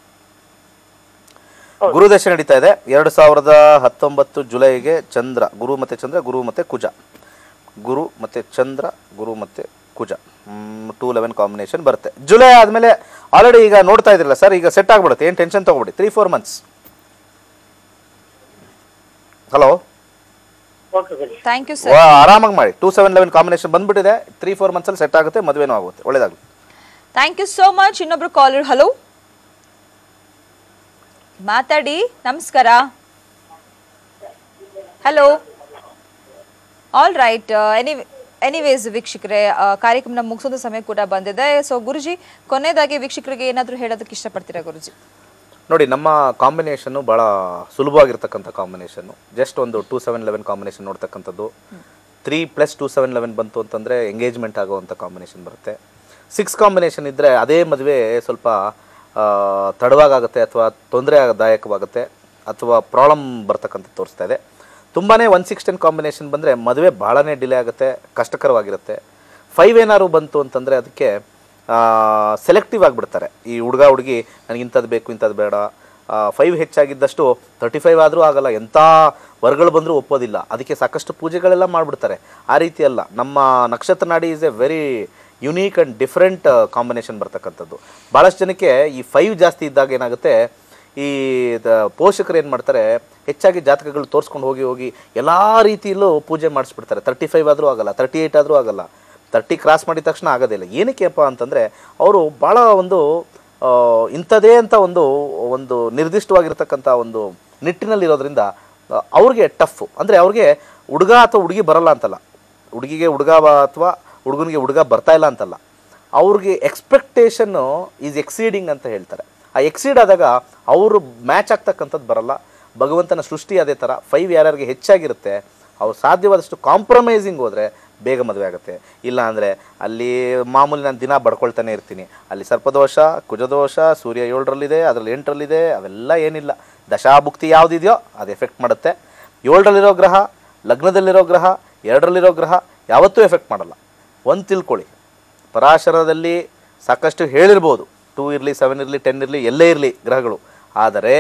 ಗುರುದಶೆ ನಡೀತಾ ಇದೆ ಎರಡು ಸಾವಿರದ ಹತ್ತೊಂಬತ್ತು ಜುಲೈಗೆ ಚಂದ್ರ ಗುರು ಮತ್ತೆ ಚಂದ್ರ ಗುರು ಮತ್ತೆ ಕುಜ ಗುರು ಮತ್ತೆ ಚಂದ್ರ ಗುರು ಮತ್ತೆ ಕುಜ ಟೂ ಲೆವೆನ್ ಕಾಂಬಿನೇಷನ್ ಬರುತ್ತೆ ಜುಲೈ ಆದಮೇಲೆ ಆಲ್ರೆಡಿ ಈಗ ನೋಡ್ತಾ ಇದ್ರಲ್ಲ ಸರ್ ಈಗ ಸೆಟ್ ಆಗ್ಬಿಡುತ್ತೆ ಏನು ಟೆನ್ಷನ್ ತಗೊಬಿಡಿ three four months hello okay sir thank you sir ಆರಾಮಾಗಿ ಮಾಡಿ ಟೂ ಸೆವೆನ್ ಲೆವೆನ್ ಕಾಂಬಿನೇಷನ್ ಬಂದ್ಬಿಟ್ಟಿದೆ ತ್ರೀ ಫೋರ್ ಮಂತ್ಸಲ್ಲಿ ಸೆಟ್ ಆಗುತ್ತೆ ಮದುವೆನೂ ಆಗುತ್ತೆ ಒಳ್ಳೇದಾಗಲಿ ಥ್ಯಾಂಕ್ ಯು ಸೋ ಮಚ್ ಇನ್ನೊಬ್ರು ಕಾಲರ್ ಹಲೋ ಮಾತಾಡಿ ನಮಸ್ಕಾರ hello all right any anyways ವೀಕ್ಷಕರೇ ಆ, ಕಾರ್ಯಕ್ರಮ ಮುಗಿಸೋದು ಸಮಯ ಕೂಡ ಬಂದಿದೆ ಸೊ ಗುರುಜಿ ಕೊನೆಯದಾಗಿ ವೀಕ್ಷಕರಿಗೆ ಏನಾದರೂ ಹೇಳೋದಕ್ಕೆ ಇಷ್ಟಪಡ್ತೀರಾ ಗುರುಜಿ ನೋಡಿ ನಮ್ಮ ಕಾಂಬಿನೇಷನ್ನು ಭಾಳ ಸುಲಭವಾಗಿರ್ತಕ್ಕಂಥ ಕಾಂಬಿನೇಷನ್ನು ಜಸ್ಟ್ ಒಂದು ಟೂ ಸೆವೆನ್ ಲೆವೆನ್ ಕಾಂಬಿನೇಷನ್ ನೋಡ್ತಕ್ಕಂಥದ್ದು three plus two seven eleven ಬಂತು ಅಂತಂದರೆ ಎಂಗೇಜ್ಮೆಂಟ್ ಆಗುವಂಥ ಕಾಂಬಿನೇಷನ್ ಬರುತ್ತೆ ಸಿಕ್ಸ್ ಕಾಂಬಿನೇಷನ್ ಇದ್ದರೆ ಅದೇ ಮದುವೆ ಸ್ವಲ್ಪ ಆ, ತಡವಾಗುತ್ತೆ ಅಥವಾ ತೊಂದರೆದಾಯಕವಾಗುತ್ತೆ ಅಥವಾ ಪ್ರಾಬ್ಲಮ್ ಬರ್ತಕ್ಕಂಥ ತೋರಿಸ್ತಾ ಇದೆ ತುಂಬಾ ಒನ್ ಸಿಕ್ಸ್ ಟೆನ್ ಕಾಂಬಿನೇಷನ್ ಬಂದರೆ ಮದುವೆ ಭಾಳನೇ ಡಿಲೇ ಆಗುತ್ತೆ ಕಷ್ಟಕರವಾಗಿರುತ್ತೆ ಫೈವ್ ಏನಾದ್ರು ಬಂತು ಅಂತಂದರೆ ಅದಕ್ಕೆ ಸೆಲೆಕ್ಟಿವ್ ಆಗಿಬಿಡ್ತಾರೆ ಈ ಹುಡುಗ ಹುಡುಗಿ ನನಗೆ ಇಂಥದ್ದು ಬೇಕು ಇಂಥದ್ದು ಬೇಡ ಫೈವ್ ಹೆಚ್ಚಾಗಿದ್ದಷ್ಟು ತರ್ಟಿ ಫೈವ್ ಆದರೂ ಆಗಲ್ಲ ಎಂಥ ವರ್ಗಳು ಬಂದರೂ ಒಪ್ಪೋದಿಲ್ಲ ಅದಕ್ಕೆ ಸಾಕಷ್ಟು ಪೂಜೆಗಳೆಲ್ಲ ಮಾಡಿಬಿಡ್ತಾರೆ ಆ ರೀತಿ ಅಲ್ಲ ನಮ್ಮ ನಕ್ಷತ್ರ ನಾಡಿ is a very unique and different combination ಬರ್ತಕ್ಕಂಥದ್ದು ಭಾಳಷ್ಟು ಜನಕ್ಕೆ ಈ ಫೈವ್ ಜಾಸ್ತಿ ಇದ್ದಾಗ ಏನಾಗುತ್ತೆ ಈ ದ- ಪೋಷಕರು ಏನು ಮಾಡ್ತಾರೆ ಹೆಚ್ಚಾಗಿ ಜಾತಕಗಳು ತೋರಿಸ್ಕೊಂಡು ಹೋಗಿ ಹೋಗಿ ಎಲ್ಲ ರೀತಿಯಲ್ಲೂ ಪೂಜೆ ಮಾಡಿಸ್ಬಿಡ್ತಾರೆ ತರ್ಟಿ ಫೈವ್ ಆದರೂ ಆಗಲ್ಲ ತರ್ಟಿ ಏಯ್ಟ್ ಆದರೂ ಆಗಲ್ಲ ತರ್ಟಿ ಕ್ರಾಸ್ ಮಾಡಿದ ತಕ್ಷಣ ಆಗೋದಿಲ್ಲ ಏನಕ್ಕೆಪ್ಪ ಅಂತಂದರೆ ಅವರು ಭಾಳ ಒಂದು ಆ, ಇಂಥದೇ ಅಂತ ಒಂದು ಒಂದು ನಿರ್ದಿಷ್ಟವಾಗಿರ್ತಕ್ಕಂಥ ಒಂದು ನಿಟ್ಟಿನಲ್ಲಿರೋದ್ರಿಂದ ಆ, ಅವ್ರಿಗೆ ಟಫ್ ಅಂದರೆ ಅವ್ರಿಗೆ ಹುಡುಗ ಅಥವಾ ಹುಡುಗಿ ಬರಲ್ಲ ಅಂತಲ್ಲ ಹುಡುಗಿಗೆ ಹುಡುಗ ಅಥವಾ ಹುಡುಗನಿಗೆ ಹುಡುಗ ಬರ್ತಾ ಇಲ್ಲ ಅಂತಲ್ಲ ಅವ್ರಿಗೆ ಎಕ್ಸ್ಪೆಕ್ಟೇಷನ್ನು ಈಸ್ ಎಕ್ಸೀಡಿಂಗ್ ಅಂತ ಹೇಳ್ತಾರೆ ಆ ಎಕ್ಸೀಡ್ ಆದಾಗ ಅವರು ಮ್ಯಾಚ್ ಆಗ್ತಕ್ಕಂಥದ್ದು ಬರಲ್ಲ ಭಗವಂತನ ಸೃಷ್ಟಿ ಅದೇ ಥರ ಫೈವ್ ಯಾರ್ಯಾರಿಗೆ ಹೆಚ್ಚಾಗಿರುತ್ತೆ ಅವ್ರು ಸಾಧ್ಯವಾದಷ್ಟು ಕಾಂಪ್ರಮೈಸಿಂಗ್ ಹೋದರೆ ಬೇಗ ಮದುವೆ ಆಗುತ್ತೆ ಇಲ್ಲ ಅಂದರೆ ಅಲ್ಲಿ ಮಾಮೂಲಿ ನಾನು ದಿನ ಬಡ್ಕೊಳ್ತಾನೆ ಇರ್ತೀನಿ ಅಲ್ಲಿ ಸರ್ಪದೋಷ ಕುಜದೋಷ ಸೂರ್ಯ ಏಳರಲ್ಲಿದೆ ಅದರಲ್ಲಿ ಎಂಟರಲ್ಲಿದೆ ಅವೆಲ್ಲ ಏನಿಲ್ಲ ದಶಾಭುಕ್ತಿ ಯಾವುದಿದೆಯೋ ಅದು ಎಫೆಕ್ಟ್ ಮಾಡುತ್ತೆ ಏಳರಲ್ಲಿರೋ ಗ್ರಹ ಲಗ್ನದಲ್ಲಿರೋ ಗ್ರಹ ಎರಡರಲ್ಲಿರೋ ಗ್ರಹ ಯಾವತ್ತೂ ಎಫೆಕ್ಟ್ ಮಾಡಲ್ಲ ಒಂದು ತಿಳ್ಕೊಳ್ಳಿ ಪರಾಶರದಲ್ಲಿ ಸಾಕಷ್ಟು ಹೇಳಿರ್ಬೋದು ಟೂ ಇರಲಿ ಸೆವೆನ್ ಇರಲಿ ಟೆನ್ ಇರಲಿ ಎಲ್ಲೇ ಇರಲಿ ಗ್ರಹಗಳು ಆದರೆ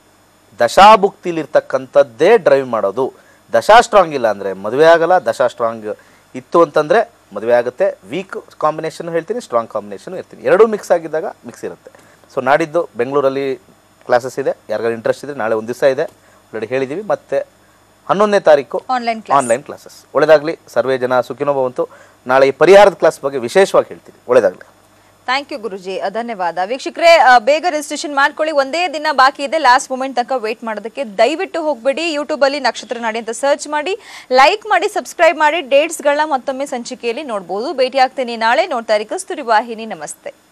ದಶಾಭುಕ್ತಿಲಿರ್ತಕ್ಕಂಥದ್ದೇ ಡ್ರೈವ್ ಮಾಡೋದು ದಶಾ ಸ್ಟ್ರಾಂಗ್ ಇಲ್ಲ ಅಂದರೆ ಮದುವೆ ಆಗಲ್ಲ ದಶಾ ಸ್ಟ್ರಾಂಗ್ ಇತ್ತು ಅಂತಂದರೆ ಮದುವೆ ಆಗುತ್ತೆ ವೀಕ್ ಕಾಂಬಿನೇಷನ್ ಹೇಳ್ತೀನಿ ಸ್ಟ್ರಾಂಗ್ ಕಾಂಬಿನೇಷನ್ ಇರ್ತೀನಿ ಎರಡೂ ಮಿಕ್ಸ್ ಆಗಿದ್ದಾಗ ಮಿಕ್ಸ್ ಇರುತ್ತೆ ಸೊ ನಾಡಿದ್ದು ಬೆಂಗಳೂರಲ್ಲಿ ಕ್ಲಾಸಸ್ ಇದೆ ಯಾರಿಗಾರು ಇಂಟ್ರೆಸ್ಟ್ ಇದ್ದರೆ ನಾಳೆ ಒಂದು ದಿವಸ ಇದೆ ಆಲ್ರೆಡಿ ಹೇಳಿದ್ದೀವಿ ಮತ್ತೆ ಹನ್ನೊಂದನೇ ತಾರೀಕು ಆನ್ಲೈನ್ ಕ್ಲಾಸ್ ಆನ್ಲೈನ್ ಕ್ಲಾಸಸ್ ಒಳ್ಳೆದಾಗಲಿ ಸರ್ವೇ ಜನ ಸುಖಿನೋ ಭವಂತು ನಾಳೆ ಈ ಪರಿಹಾರದ ಕ್ಲಾಸ್ ಬಗ್ಗೆ ವಿಶೇಷವಾಗಿ ಹೇಳ್ತೀನಿ ಒಳ್ಳೆದಾಗಲಿ ಥ್ಯಾಂಕ್ ಯು ಗುರುಜಿ ಅ, ಧನ್ಯವಾದ ವೀಕ್ಷಕರೇ ಅ, ಬೇಗ ರಿಜಿಸ್ಟ್ರೇಷನ್ ಮಾಡ್ಕೊಳ್ಳಿ ಒಂದೇ ದಿನ ಬಾಕಿ ಇದೆ ಲಾಸ್ಟ್ ಮೂಮೆಂಟ್ ತನಕ ವೇಟ್ ಮಾಡೋದಕ್ಕೆ ದಯವಿಟ್ಟು ಹೋಗ್ಬೇಡಿ ಯೂಟ್ಯೂಬ್ ಅಲ್ಲಿ ನಕ್ಷತ್ರ ನಾಡಿ ಅಂತ ಸರ್ಚ್ ಮಾಡಿ ಲೈಕ್ ಮಾಡಿ ಸಬ್ಸ್ಕ್ರೈಬ್ ಮಾಡಿ ಡೇಟ್ಸ್ಗಳನ್ನ ಮತ್ತೊಮ್ಮೆ ಸಂಚಿಕೆಯಲ್ಲಿ ನೋಡ್ಬೋದು ಭೇಟಿ ಆಗ್ತೀನಿ ನಾಳೆ ನೋಡ್ತಾ ಇರಿ ಕಸ್ತೂರಿ ವಾಹಿನಿ ನಮಸ್ತೆ